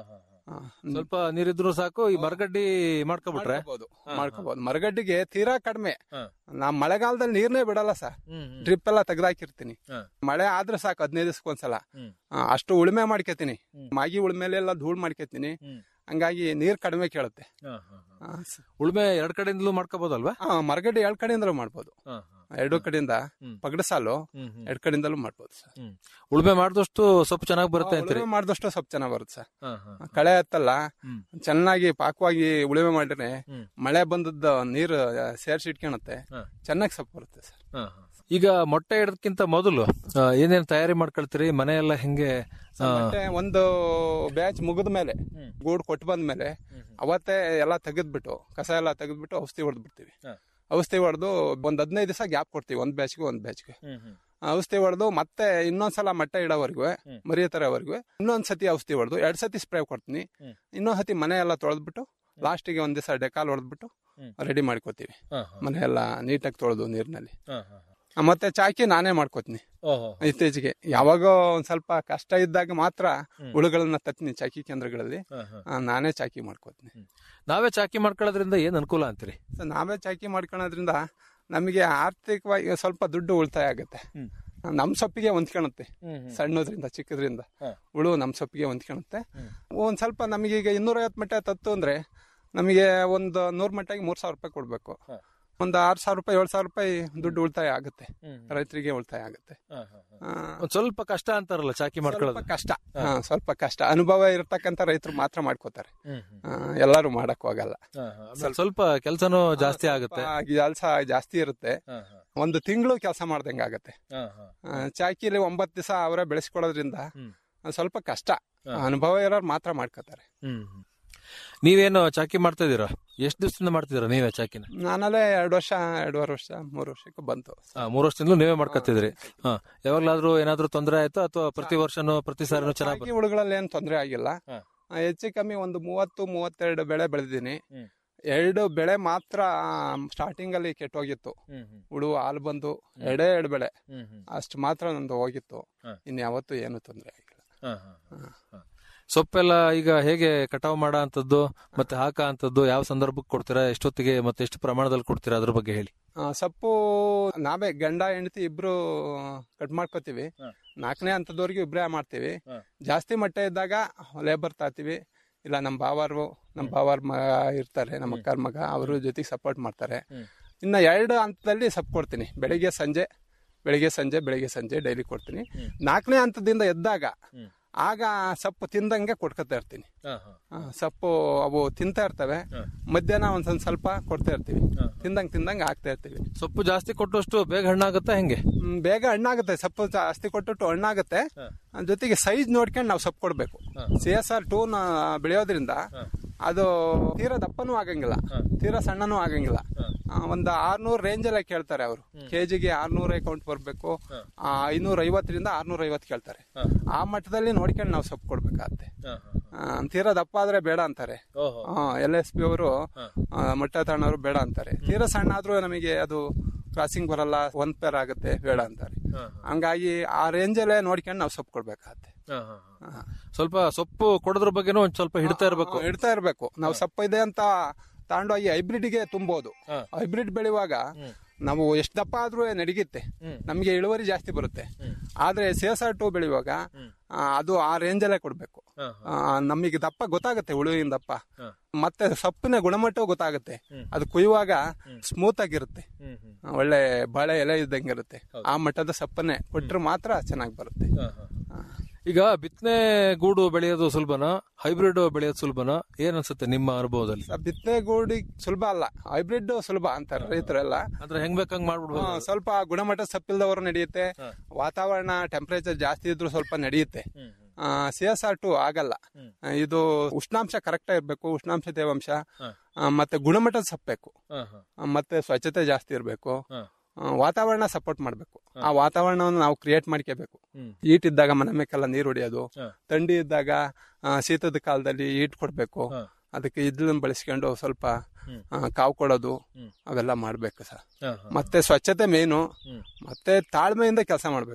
ಆ, ಸ್ವಲ್ಪ ನೀರಿದ್ರು ಸಾಕು ಈ ಮರಗಡ್ಡಿ ಮಾಡ್ಕೊಬಿಟ್ರೆ ಮಾಡ್ಕೋಬಹುದು ಹಾ, ಮಾಡ್ಕೋಬಹುದು ಮರಗಡ್ಡಿಗೆ ತೀರಾ ಕಡಿಮೆ ಹಾ. ನಾ ಮಳೆಗಾಲದಲ್ಲಿ ನೀರ್ನೇ ಬಿಡಲ್ಲ ಸರ್ ಹ್ಮ್, ಹ್ಮ್. ಡ್ರಿಪ್ ಎಲ್ಲ ತೆಗ್ದಾಕಿರ್ತೀನಿ ಹಾ. ಮಳೆ ಆದ್ರೆ ಸಾಕು ಹದಿನೈದು ದಿವಸಕ್ಕೊಂದ್ಸಲ ಹ್ಮ್. ಆ, ಅಷ್ಟು ಉಳುಮೆ ಮಾಡ್ಕೊತೀನಿ ಹ್ಮ್. ಮಾಗಿ ಉಳುಮೆಲೆಲ್ಲ ಧೂಳ್ ಮಾಡ್ಕೊತೀನಿ ಹ್ಮ್. ಹಂಗಾಗಿ ನೀರ್ ಕಡಿಮೆ ಕೇಳುತ್ತೆ ಹಾ, ಹಾ, ಹಾ. ಆ, ಸ- ಉಳುಮೆ ಎರಡ್ ಕಡೆಯಿಂದಲೂ ಮಾಡ್ಕೋಬಹುದಲ್ವಾ ಆ, ಮರಗಡ್ಡಿ ಎರಡ್ ಕಡೆಯಿಂದಲೂ ಮಾಡ್ಬೋದು ಹಾ, ಹಾ. ಎರಡು ಕಡೆಯಿಂದ ಹ್ಮ್. ಪಗಡ ಸಾಲು ಹ್ಮ್, ಹ್ಮ್. ಎರಡ್ ಕಡೆಯಿಂದಲೂ ಮಾಡ್ಬೋದು ಸರ್ ಹ್ಮ್. ಉಳುಮೆ ಮಾಡಿದಷ್ಟು ಸೊಪ್ಪು ಚೆನ್ನಾಗಿ ಬರುತ್ತೆ ಅಂತೀರಿ ಉಳುಮೆ ಮಾಡಿದಷ್ಟು ಸ್ವಲ್ಪ ಚೆನ್ನಾಗ್ ಬರುತ್ತೆ ಸರ್ ಹಾ, ಹಾ, ಹಾ. ಕಳೆ ಹತ್ತಲ್ಲ ಹ್ಮ್. ಚೆನ್ನಾಗಿ ಪಾಕವಾಗಿ ಉಳುಮೆ ಮಾಡಿದ್ರೆ ಹ್ಮ್. ಮಳೆ ಬಂದದ್ದು ನೀರು ಸೇರ್ಸಿ ಇಟ್ಕೊಳತ್ತೆ ಹಾ. ಚೆನ್ನಾಗಿ ಸೊಪ್ಪು ಬರುತ್ತೆ ಸರ್ ಹಾ, ಹಾ. ಈಗ ಮೊಟ್ಟೆ ಇಡೋದಕ್ಕಿಂತ ಮೊದಲು ಆ, ಏನೇನ್ ತಯಾರಿ ಮಾಡ್ಕೊಳ್ತೀರಿ ಮನೆ ಎಲ್ಲ ಹೆಂಗೆ ಆ, ಮತ್ತೆ ಒಂದು ಬ್ಯಾಚ್ ಮುಗಿದ ಮೇಲೆ ಹ್ಮ್. ಗೂಡು ಕೊಟ್ಟು ಬಂದ ಮೇಲೆ ಅವತ್ತೇ ಎಲ್ಲ ತೆಗೆದ್ಬಿಟ್ಟು ಕಸ ಎಲ್ಲ ತೆಗೆದ್ಬಿಟ್ಟು ಔಷಧಿ ಹೊಡೆದ್ ಬಿಡ್ತೀವಿ ಹಾ. ಔಷಧಿ ಹೊಡೆದು ಒಂದ್ ಹದಿನೈದು ದಿವಸ ಗ್ಯಾಪ್ ಕೊಡ್ತೀವಿ ಒಂದ್ ಬ್ಯಾಚ್ಗೆ ಒಂದ್ ಬ್ಯಾಚ್ಗೆ ಹ್ಮ್, ಹ್ಮ್. ಔಷಧಿ ಹೊಡೆದು ಮತ್ತೆ ಇನ್ನೊಂದ್ಸಲ ಮೊಟ್ಟೆ ಇಡೋವರೆಗೂ ಹ್ಮ್. ಮರಿಯ ತರೋವರೆಗೂ ಇನ್ನೊಂದ್ ಸತಿ ಔಷಧಿ ಹೊಡೆದು ಎರಡ್ ಸತಿ ಸ್ಪ್ರೇ ಕೊಡ್ತೀನಿ ಹ್ಮ್. ಇನ್ನೊಂದ್ ಸತಿ ಮನೆ ಎಲ್ಲ ತೊಳೆದ್ಬಿಟ್ಟು ಲಾಸ್ಟಿಗೆ ಒಂದ್ ದಿವಸ ಡೆಕಾಲ್ ಹೊಡೆದ್ಬಿಟ್ಟು ಹ್ಮ್. ರೆಡಿ ಮಾಡ್ಕೋತೀವಿ ಹಾ, ಹಾ. ಮನೆ ಎಲ್ಲ ನೀಟಾಗಿ ತೊಳೆದು ನೀರಿನಲ್ಲಿ ಹಾ, ಹಾ, ಹಾ. ಮತ್ತೆ ಚಾಕಿ ನಾನೇ ಮಾಡ್ಕೋತೀನಿ ಓಹೋ. ಇತ್ತೀಚೆಗೆ ಯಾವಾಗೋ ಒಂದ್ ಸ್ವಲ್ಪ ಕಷ್ಟ ಇದ್ದಾಗ ಮಾತ್ರ ಹ್ಮ್. ಹುಳುಗಳನ್ನ ತತ್ತೀನಿ ಚಾಕಿ ಕೇಂದ್ರಗಳಲ್ಲಿ ಹಾ, ಹಾ. ಆ, ನಾನೇ ಚಾಕಿ ಮಾಡ್ಕೋತೀನಿ ನಾವೇ ಚಾಕಿ ಮಾಡ್ಕೊಳ್ಳೋದ್ರಿಂದ ಏನ್ ಅನುಕೂಲ ಅಂತೀರಿ ಸೊ ನಾವೇ ಚಾಕಿ ಮಾಡ್ಕೊಳೋದ್ರಿಂದ ನಮಗೆ ಆರ್ಥಿಕವಾಗಿ ಸ್ವಲ್ಪ ದುಡ್ಡು ಉಳಿತಾಯ ಆಗುತ್ತೆ ಹ್ಮ್. ನಮ್ ಸೊಪ್ಪಿಗೆ ಹೊಂದ್ಕೊಳುತ್ತೆ ಹ್ಮ್, ಹ್ಮ್. ಸಣ್ಣದ್ರಿಂದ ಚಿಕ್ಕದ್ರಿಂದ ಹಾ. ಹುಳು ನಮ್ ಸೊಪ್ಪಿಗೆ ಹೊಂದ್ಕೊಳುತ್ತೆ ಹ್ಮ್. ಒಂದ್ ಸ್ವಲ್ಪ ನಮಗೆ ಈಗ ಇನ್ನೂರೈವತ್ತು ಮಟ್ಟ ತತ್ತು ಅಂದ್ರೆ ನಮಗೆ ಒಂದು ನೂರ್ ಮಟ್ಟಿಗೆ ಮೂರ್ ಸಾವಿರ ರೂಪಾಯಿ ಕೊಡ್ಬೇಕು ಹಾ. ಒಂದು ಆರ್ ಸಾವಿರ ರೂಪಾಯಿ ಏಳು ಸಾವಿರ ರೂಪಾಯಿ ದುಡ್ಡು ಉಳಿತಾಯ ಆಗುತ್ತೆ ಹ್ಮ್. ರೈತರಿಗೆ ಉಳಿತಾಯ ಆಗುತ್ತೆ ಹಾ, ಹಾ, ಹಾ. ಆ, ಒಂದ್ ಸ್ವಲ್ಪ ಕಷ್ಟ ಅಂತಾರಲ್ಲ ಚಾಕಿ ಸ್ವಲ್ಪ ಮಾಡ್ಕೊಳ್ಳೋದು ಕಷ್ಟ ಹಾ, ಸ್ವಲ್ಪ ಕಷ್ಟ ಅನುಭವ ಇರತಕ್ಕಂತ ರೈತರು ಮಾತ್ರ ಮಾಡ್ಕೋತಾರೆ ಹ್ಮ್, ಹ್ಮ್. ಆ, ಎಲ್ಲರೂ ಮಾಡಕ್ ಹೋಗಲ್ಲ ಹಾ, ಹಾ. ಆಮೇಲೆ ಸ್ವಲ್ಪ ಕೆಲಸನೂ ಜಾಸ್ತಿ ಆಗುತ್ತೆ ಕೆಲಸ ಜಾಸ್ತಿ ಇರುತ್ತೆ ಹಾ, ಹಾ. ಒಂದು ತಿಂಗಳು ಕೆಲಸ ಮಾಡ್ದಂಗೆ ಆಗತ್ತೆ ಹಾ, ಹಾ. ಆ, ಚಾಕಿಲಿ ಒಂಬತ್ತು ದಿವಸ ಅವರೇ ಬೆಳೆಸ್ಕೊಡೋದ್ರಿಂದ ಹ್ಮ್. ಆ, ಸ್ವಲ್ಪ ಕಷ್ಟ ಹಾ. ಅನುಭವ ಇರೋರು ಮಾತ್ರ ಮಾಡ್ಕೋತಾರೆ ಹ್ಮ್ ಹ್ಮ್. ನೀವೇನು ಚಾಕಿ ಮಾಡ್ತಾ ಇದೀರಾ ಎಷ್ಟು ದಿವಸದಿಂದ ಮಾಡ್ತಿದ್ದೀರಾ ನೀವೇ ಚಾಕಿನ ನಾನಲ್ಲೇ ಎರಡು ವರ್ಷ ಎರಡೂವರೆ ವರ್ಷ ಮೂರು ವರ್ಷಕ್ಕೆ ಬಂತು ಹಾ, ಮೂರ್ ವರ್ಷದಿಂದಲೂ ನೀವೇ ಮಾಡ್ಕೊತಿದ್ರಿ ಹಾ ಯಾವಾಗ್ಲಾದ್ರೂ ಏನಾದ್ರೂ ತೊಂದರೆ ಆಯ್ತಾ ಅಥವಾ ಪ್ರತಿ ವರ್ಷನೂ ಪ್ರತಿ ಸಾರಿನೂ ಚೆನ್ನಾಗಿ ಚಾಕಿ ಹುಳುಗಳಲ್ಲಿ ಏನು ತೊಂದರೆ ಆಗಿಲ್ಲ ಹಾ. ಆ, ಹೆಚ್ಚು ಕಮ್ಮಿ ಒಂದು ಮೂವತ್ತು ಮೂವತ್ತೆರಡು ಬೆಳೆ ಬೆಳೆದಿದ್ದೀನಿ ಹ್ಮ್. ಎರಡು ಬೆಳೆ ಮಾತ್ರ ಸ್ಟಾರ್ಟಿಂಗ್ ಅಲ್ಲಿ ಕೆಟ್ಟೋಗಿತ್ತು ಹ್ಮ್ ಹ್ಮ್ ಹುಳು ಹಾಲು ಬಂದು ಎರಡೇ ಎರಡು ಬೆಳೆ ಹ್ಮ್ ಹ್ಮ್ ಅಷ್ಟು ಮಾತ್ರ ನಂದು ಹೋಗಿತ್ತು ಹಾ. ಇನ್ಯಾವತ್ತೂ ಏನು ತೊಂದರೆ ಆಗಿಲ್ಲ ಹಾ, ಹಾ, ಹಾ, ಹಾ. ಸೊಪ್ಪೆಲ್ಲ ಈಗ ಹೇಗೆ ಕಟಾವ್ ಮಾಡೋ ಅಂತದ್ದು ಮತ್ತೆ ಹಾಕ ಅಂತದ್ದು ಯಾವ ಸಂದರ್ಭಕ್ಕೆ ಕೊಡ್ತೀರಾ ಎಷ್ಟೊತ್ತಿಗೆ ಮತ್ತೆ ಎಷ್ಟು ಪ್ರಮಾಣದಲ್ಲಿ ಕೊಡ್ತೀರಾ ಅದ್ರ ಬಗ್ಗೆ ಹೇಳಿ ಆ, ಸೊಪ್ಪು ನಾವೇ ಗಂಡ ಹೆಂಡತಿ ಇಬ್ರು ಕಟ್ ಮಾಡ್ಕೋತೀವಿ ಹಾ. ನಾಲ್ಕನೇ ಹಂತದವರೆಗೂ ಇಬ್ರೇ ಮಾಡ್ತೀವಿ ಹಾ. ಜಾಸ್ತಿ ಮಟ್ಟ ಇದ್ದಾಗ ಲೇಬರ್ ತಾತೀವಿ ಇಲ್ಲ ನಮ್ಮ ಬಾವಾರು ನಮ್ಮ ಬಾವಾರ್ ಮಗ ಇರ್ತಾರೆ ನಮ್ಮ ಅಕ್ಕರ ಮಗ ಅವರು ಜೊತೆಗೆ ಸಪೋರ್ಟ್ ಮಾಡ್ತಾರೆ ಹ್ಮ್. ಇನ್ನು ಎರಡು ಹಂತದಲ್ಲಿ ಸೊಪ್ಪು ಕೊಡ್ತೀನಿ ಬೆಳಿಗ್ಗೆ ಸಂಜೆ ಬೆಳಿಗ್ಗೆ ಸಂಜೆ ಬೆಳಿಗ್ಗೆ ಸಂಜೆ ಡೈಲಿ ಕೊಡ್ತೀನಿ ಹ್ಮ್. ನಾಲ್ಕನೇ ಹಂತದಿಂದ ಎದ್ದಾಗ ಹ್ಮ್. ಆಗ ಸೊಪ್ಪು ತಿಂದಂಗೆ ಕೊಡ್ಕೊತಾ ಇರ್ತೀನಿ ಹಾ, ಹಾ. ಆ, ಸೊಪ್ಪು ಅವು ತಿಂತಾ ಇರ್ತವೆ ಹಾ. ಮಧ್ಯಾಹ್ನ ಒಂದ್ ಸ್ವಲ್ಪ ಸ್ವಲ್ಪ ಕೊಡ್ತಾ ಇರ್ತೀವಿ ಹಾ. ತಿಂದಂಗ್ ತಿಂದಂಗೆ ಆಗ್ತಾ ಇರ್ತೀವಿ ಸೊಪ್ಪು ಜಾಸ್ತಿ ಕೊಟ್ಟಷ್ಟು ಬೇಗ ಹಣ್ಣಾಗುತ್ತಾ ಹೆಂಗೆ ಹ್ಮ್, ಬೇಗ ಹಣ್ಣಾಗುತ್ತೆ ಸೊಪ್ಪು ಜಾಸ್ತಿ ಕೊಟ್ಟು ಹಣ್ಣಾಗುತ್ತೆ ಹಾ. ಅದ್ ಜೊತೆಗೆ ಸೈಜ್ ನೋಡ್ಕೊಂಡು ನಾವು ಸೊಪ್ಪು ಕೊಡ್ಬೇಕು ಹಾ. ಸಿ ಎಸ್ ಆರ್ ಟೂನ್ ಬೆಳೆಯೋದ್ರಿಂದ ಹಾ. ಅದು ತೀರಾ ದಪ್ಪನೂ ಆಗಂಗಿಲ್ಲ ಹಾ. ತೀರಾ ಸಣ್ಣನೂ ಆಗಂಗಿಲ್ಲ ಹಾ. ಆ, ಒಂದು ಆರ್ನೂರ್ ರೇಂಜ್ ಅಲ್ಲೇ ಕೇಳ್ತಾರೆ ಅವರು ಕೆಜಿಗೆ ಆರ್ನೂರ ಕೌಂಟ್ ಬರ್ಬೇಕು ಹಾ. ಐನೂರ ಐವತ್ತರಿಂದ ಆರ್ನೂರ ಐವತ್ತು ಕೇಳ್ತಾರೆ ಹಾ. ಆ ಮಟ್ಟದಲ್ಲಿ ನೋಡ್ಕೊಂಡು ನಾವು ಸೊಪ್ಪು ಕೊಡ್ಬೇಕಾಗತ್ತೆ ಹಾ, ಹಾ, ಹಾ. ಆ, ತೀರಾ ದಪ್ಪ ಆದ್ರೆ ಬೇಡ ಅಂತಾರೆ ಓಹೋ ಎಲ್ ಎಸ್ ಪಿ ಅವರು ಹಾ. ಮೊಟ್ಟೆ ತಗೊಂಡವರು ಬೇಡ ಅಂತಾರೆ ತೀರಾ ಸಣ್ಣ ಆದ್ರೂ ನಮಗೆ ಅದು ಕ್ರಾಸಿಂಗ್ ಬರಲ್ಲ ಒಂದ್ ಪೇರ್ ಆಗುತ್ತೆ ಬೇಡ ಅಂತಾರೆ ಹಾ, ಹಂಗಾಗಿ ಆ ರೇಂಜಲ್ಲೇ ನೋಡ್ಕೊಂಡು ನಾವು ಸೊಪ್ಪು ಕೊಡ್ಬೇಕಾಗತ್ತೆ ಹಾ, ಹಾ, ಹಾ. ಸ್ವಲ್ಪ ಸೊಪ್ಪು ಕೊಡೋದ್ರ ಬಗ್ಗೆನೂ ಒಂದ್ ಸ್ವಲ್ಪ ಹಿಡ್ತಾ ಇರ್ಬೇಕು ಆ, ಇಡ್ತಾ ಇರ್ಬೇಕು ನಾವು ಸೊಪ್ಪು ಇದೆ ಅಂತ ತಗೊಂಡೋಗಿ ಹೈಬ್ರಿಡ್ಗೆ ತುಂಬೋದು ಹಾ. ಹೈಬ್ರಿಡ್ ಬೆಳೆಯುವಾಗ ನಾವು ಎಷ್ಟು ದಪ್ಪ ಆದ್ರೂ ನಡೀಗುತ್ತೆ ಹ್ಮ್. ನಮಗೆ ಇಳುವರಿ ಜಾಸ್ತಿ ಬರುತ್ತೆ ಹ್ಮ್. ಆದ್ರೆ ಸಿ ಎಸ್ ಆರ್ ಟು ಬೆಳೆಯುವಾಗ ಆ, ಅದು ಆ ರೇಂಜಲ್ಲೇ ಕೊಡ್ಬೇಕು ಹಾ, ಆ, ನಮಗೆ ದಪ್ಪ ಗೊತ್ತಾಗುತ್ತೆ ಹುಳುವಿನ ದಪ್ಪ ಹಾ. ಮತ್ತೆ ಸೊಪ್ಪಿನ ಗುಣಮಟ್ಟವು ಗೊತ್ತಾಗುತ್ತೆ ಹ್ಮ್. ಅದು ಕುಯ್ಯುವಾಗ ಸ್ಮೂತ್ ಆಗಿರುತ್ತೆ ಹ್ಮ್, ಹ್ಮ್. ಆ, ಒಳ್ಳೆ ಬಾಳೆ ಎಲೆ ಇದ್ದಂಗೆ ಇರುತ್ತೆ ಆ ಮಟ್ಟದ ಸೊಪ್ಪನ್ನೇ ಕೊಟ್ರೆ ಮಾತ್ರ ಚೆನ್ನಾಗಿ ಬರುತ್ತೆ ಹಾ, ಹಾ, ಹಾ. ಈಗ ಬಿತ್ತನೆ ಗೂಡು ಬೆಳೆಯೋದು ಸುಲಭನ ಹೈಬ್ರಿಡ್ ಬೆಳೆಯೋದು ಸುಲಭನ ಏನ್ ಅನ್ಸುತ್ತೆ ನಿಮ್ಮ ಅನುಭವದಲ್ಲಿ ಸ- ಬಿತ್ತನೆ ಗೂಡಿ ಸುಲಭ ಅಲ್ಲ ಹೈಬ್ರಿಡ್ ಸುಲಭ ಅಂತಾರೆ ರೈತರೆಲ್ಲ ಅಂದ್ರೆ ಹೆಂಗ್ ಬೇಕಂಗ್ ಮಾಡ್ಬಿಡ್ಬೋದು ಆ, ಸ್ವಲ್ಪ ಗುಣಮಟ್ಟ ಸಪ್ಪಿಲ್ದವರು ನಡೆಯುತ್ತೆ ಹಾ. ವಾತಾವರಣ ಟೆಂಪರೇಚರ್ ಜಾಸ್ತಿ ಇದ್ರೂ ಸ್ವಲ್ಪ ನಡೆಯುತ್ತೆ ಹ್ಮ್, ಸಿ ಎಸ್ ಆರ್ ಟು ಆಗಲ್ಲ ಹ್ಮ್. ಆ, ಇದು ಉಷ್ಣಾಂಶ ಕರೆಕ್ಟ್ ಇರಬೇಕು ಉಷ್ಣಾಂಶ ತೇವಾಂಶ ಹಾ. ಆ, ಮತ್ತೆ ಗುಣಮಟ್ಟದ ಸಪ್ಪಬೇಕು ಹಾ, ಹಾ, ಆ, ಮತ್ತೆ ಸ್ವಚ್ಛತೆ ಜಾಸ್ತಿ ಇರಬೇಕು ಹಾ. ವಾತಾವರಣ ಸಪೋರ್ಟ್ ಮಾಡಬೇಕು ಆ ವಾತಾವರಣವನ್ನು ನಾವು ಕ್ರಿಯೇಟ್ ಮಾಡ್ಕೋಬೇಕು ಹ್ಮ್. ಈಟ್ ಇದ್ದಾಗ ಮನೆ ಮೇಕೆಲ್ಲ ನೀರು ಹೊಡಿಯೋದು ಹಾ. ಥಂಡಿ ಇದ್ದಾಗ ಆ, ಶೀತದ ಕಾಲದಲ್ಲಿ ಈಟ್ ಕೊಡಬೇಕು ಹಾ. ಅದಕ್ಕೆ ಇದ್ಲನ್ನ ಬಳಸ್ಕೊಂಡು ಸ್ವಲ್ಪ ಹ್ಮ್. ಆ, ಕಾವು ಕೊಡೋದು ಹ್ಮ್. ಅವೆಲ್ಲ ಮಾಡ್ಬೇಕು ಸರ್ ಹಾ, ಹಾ. ಮತ್ತೆ ಸ್ವಚ್ಛತೆ ಮೇನು ಹ್ಮ್. ಮತ್ತೆ ತಾಳ್ಮೆಯಿಂದ ಕೆಲಸ ಮಾಡಬೇಕು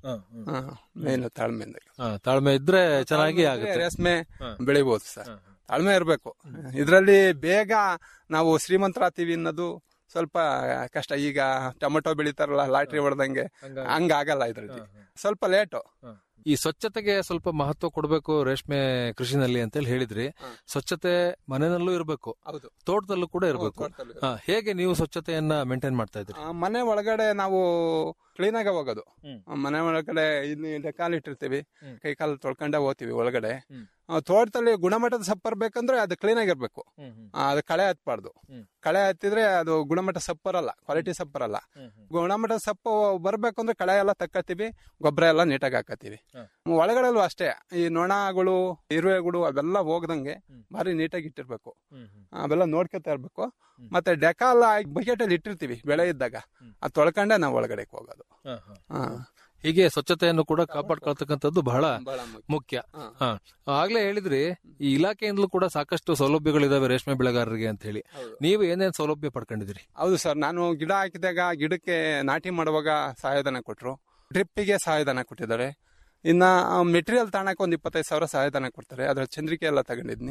ಮೇನ್ ತಾಳ್ಮೆಯಿಂದ ತಾಳ್ಮೆ ಇದ್ರೆ ಚೆನ್ನಾಗಿ ಆಗುತ್ತೆ ರೇಷ್ಮೆ ಬೆಳಿಬಹುದು ಸರ್ ತಾಳ್ಮೆ ಇರಬೇಕು ಇದರಲ್ಲಿ ಬೇಗ ನಾವು ಶ್ರೀಮಂತರಾಗ್ತೀವಿ ಅನ್ನೋದು ಸ್ವಲ್ಪ ಕಷ್ಟ ಈಗ ಟೊಮೆಟೊ ಬೆಳಿತಾರಲ್ಲ ಲಾಟ್ರಿ ಹೊಡೆದಂಗೆ ಹಂಗಾಗಲ್ಲ ಇದ್ರಲ್ಲಿ ಸ್ವಲ್ಪ ಲೇಟು ಈ ಸ್ವಚ್ಛತೆಗೆ ಸ್ವಲ್ಪ ಮಹತ್ವ ಕೊಡಬೇಕು ರೇಷ್ಮೆ ಕೃಷಿನಲ್ಲಿ ಅಂತ ಹೇಳಿ ಹೇಳಿದ್ರಿ ಸ್ವಚ್ಛತೆ ಮನೆಯಲ್ಲೂ ಇರಬೇಕು ಹೌದು ತೋಟದಲ್ಲೂ ಕೂಡ ಇರಬೇಕು ತೋಟದಲ್ಲೂ ಹಾ, ಹೇಗೆ ನೀವು ಸ್ವಚ್ಛತೆಯನ್ನ ಮೇಂಟೈನ್ ಮಾಡ್ತಾ ಇದ್ರಿ ಆ, ಮನೆ ಒಳಗಡೆ ನಾವು ಕ್ಲೀನ್ ಆಗಿ ಹೋಗೋದು ಹ್ಮ್. ಆ, ಮನೆ ಒಳಗಡೆ ಇಲ್ಲಿ ಡೆಕಾಲ್ ಇಟ್ಟಿರ್ತೀವಿ ಹ್ಮ್. ಕೈ ಕಾಲು ತೊಳ್ಕೊಂಡೆ ಹೋಗ್ತೀವಿ ಒಳಗಡೆ ಹ್ಮ್. ಆ, ತೋಟದಲ್ಲಿ ಗುಣಮಟ್ಟದ ಸಪ್ಪರ್ ಬೇಕಂದ್ರೆ ಅದು ಕ್ಲೀನ್ ಆಗಿರ್ಬೇಕು ಆ, ಅದು ಕಳೆ ಹತ್ಬಾರ್ದು ಹ್ಮ್. ಕಳೆ ಹತ್ತಿದ್ರೆ ಅದು ಗುಣಮಟ್ಟ ಸಪ್ಪರಲ್ಲ ಕ್ವಾಲಿಟಿ ಸಪ್ಪರಲ್ಲ ಗುಣಮಟ್ಟದ ಸೊಪ್ಪು ಬರ್ಬೇಕು ಅಂದ್ರೆ ಕಳೆ ಎಲ್ಲ ತಕ್ಕತ್ತೀವಿ ಗೊಬ್ಬರ ಎಲ್ಲ ನೀಟಾಗಿ ಹಾಕತ್ತೀವಿ ಹ. ಒಳಗಡೆಲ್ಲೂ ಅಷ್ಟೇ ಈ ನೊಣಗಳು ಇರುವೆಗಳು ಅವೆಲ್ಲ ಹೋಗದಂಗೆ ಭಾರಿ ನೀಟಾಗಿ ಇಟ್ಟಿರ್ಬೇಕು ಅವೆಲ್ಲ ನೋಡ್ಕೊತಾ ಇರ್ಬೇಕು ಮತ್ತೆ ಡೆಕಾಲ್ ಬಕೆಟ್ ಅಲ್ಲಿ ಇಟ್ಟಿರ್ತೀವಿ ಬೆಳೆ ಇದ್ದಾಗ ಅದು ತೊಳ್ಕೊಂಡೆ ನಾವು ಒಳಗಡೆ ಹೋಗೋದು ಹಾ. ಹೀಗೆ ಸ್ವಚ್ಛತೆಯನ್ನು ಕೂಡ ಕಾಪಾಡ್ಕೊಳ್ತಕ್ಕಂಥದ್ದು ಬಹಳ ಮುಖ್ಯ ಹಾ. ಆಗ್ಲೇ ಹೇಳಿದ್ರಿ ಈ ಇಲಾಖೆಯಿಂದಲೂ ಕೂಡ ಸಾಕಷ್ಟು ಸೌಲಭ್ಯಗಳಿದಾವೆ ರೇಷ್ಮೆ ಬೆಳೆಗಾರರಿಗೆ ಅಂತ ಹೇಳಿ ನೀವು ಏನೇನ್ ಸೌಲಭ್ಯ ಪಡ್ಕೊಂಡಿದ್ದೀರಿ ಹೌದು ಸರ್ ನಾನು ಗಿಡ ಹಾಕಿದಾಗ ಗಿಡಕ್ಕೆ ನಾಟಿ ಮಾಡುವಾಗ ಸಹಾಯಧನ ಕೊಟ್ಟರು ಡ್ರಿಪ್ಪಿಗೆ ಸಹಾಯಧನ ಕೊಟ್ಟಿದ್ದಾರೆ ಇನ್ನ ಮೆಟೀರಿಯಲ್ ತಾಣಕ್ಕೆ ಒಂದು ಇಪ್ಪತ್ತೈದು ಸಾವಿರ ಸಹಾಯಧನ ಕೊಡ್ತಾರೆ ಅದ್ರ ಚಂದ್ರಿಕೆ ಎಲ್ಲ ತಗೊಂಡಿದ್ನಿ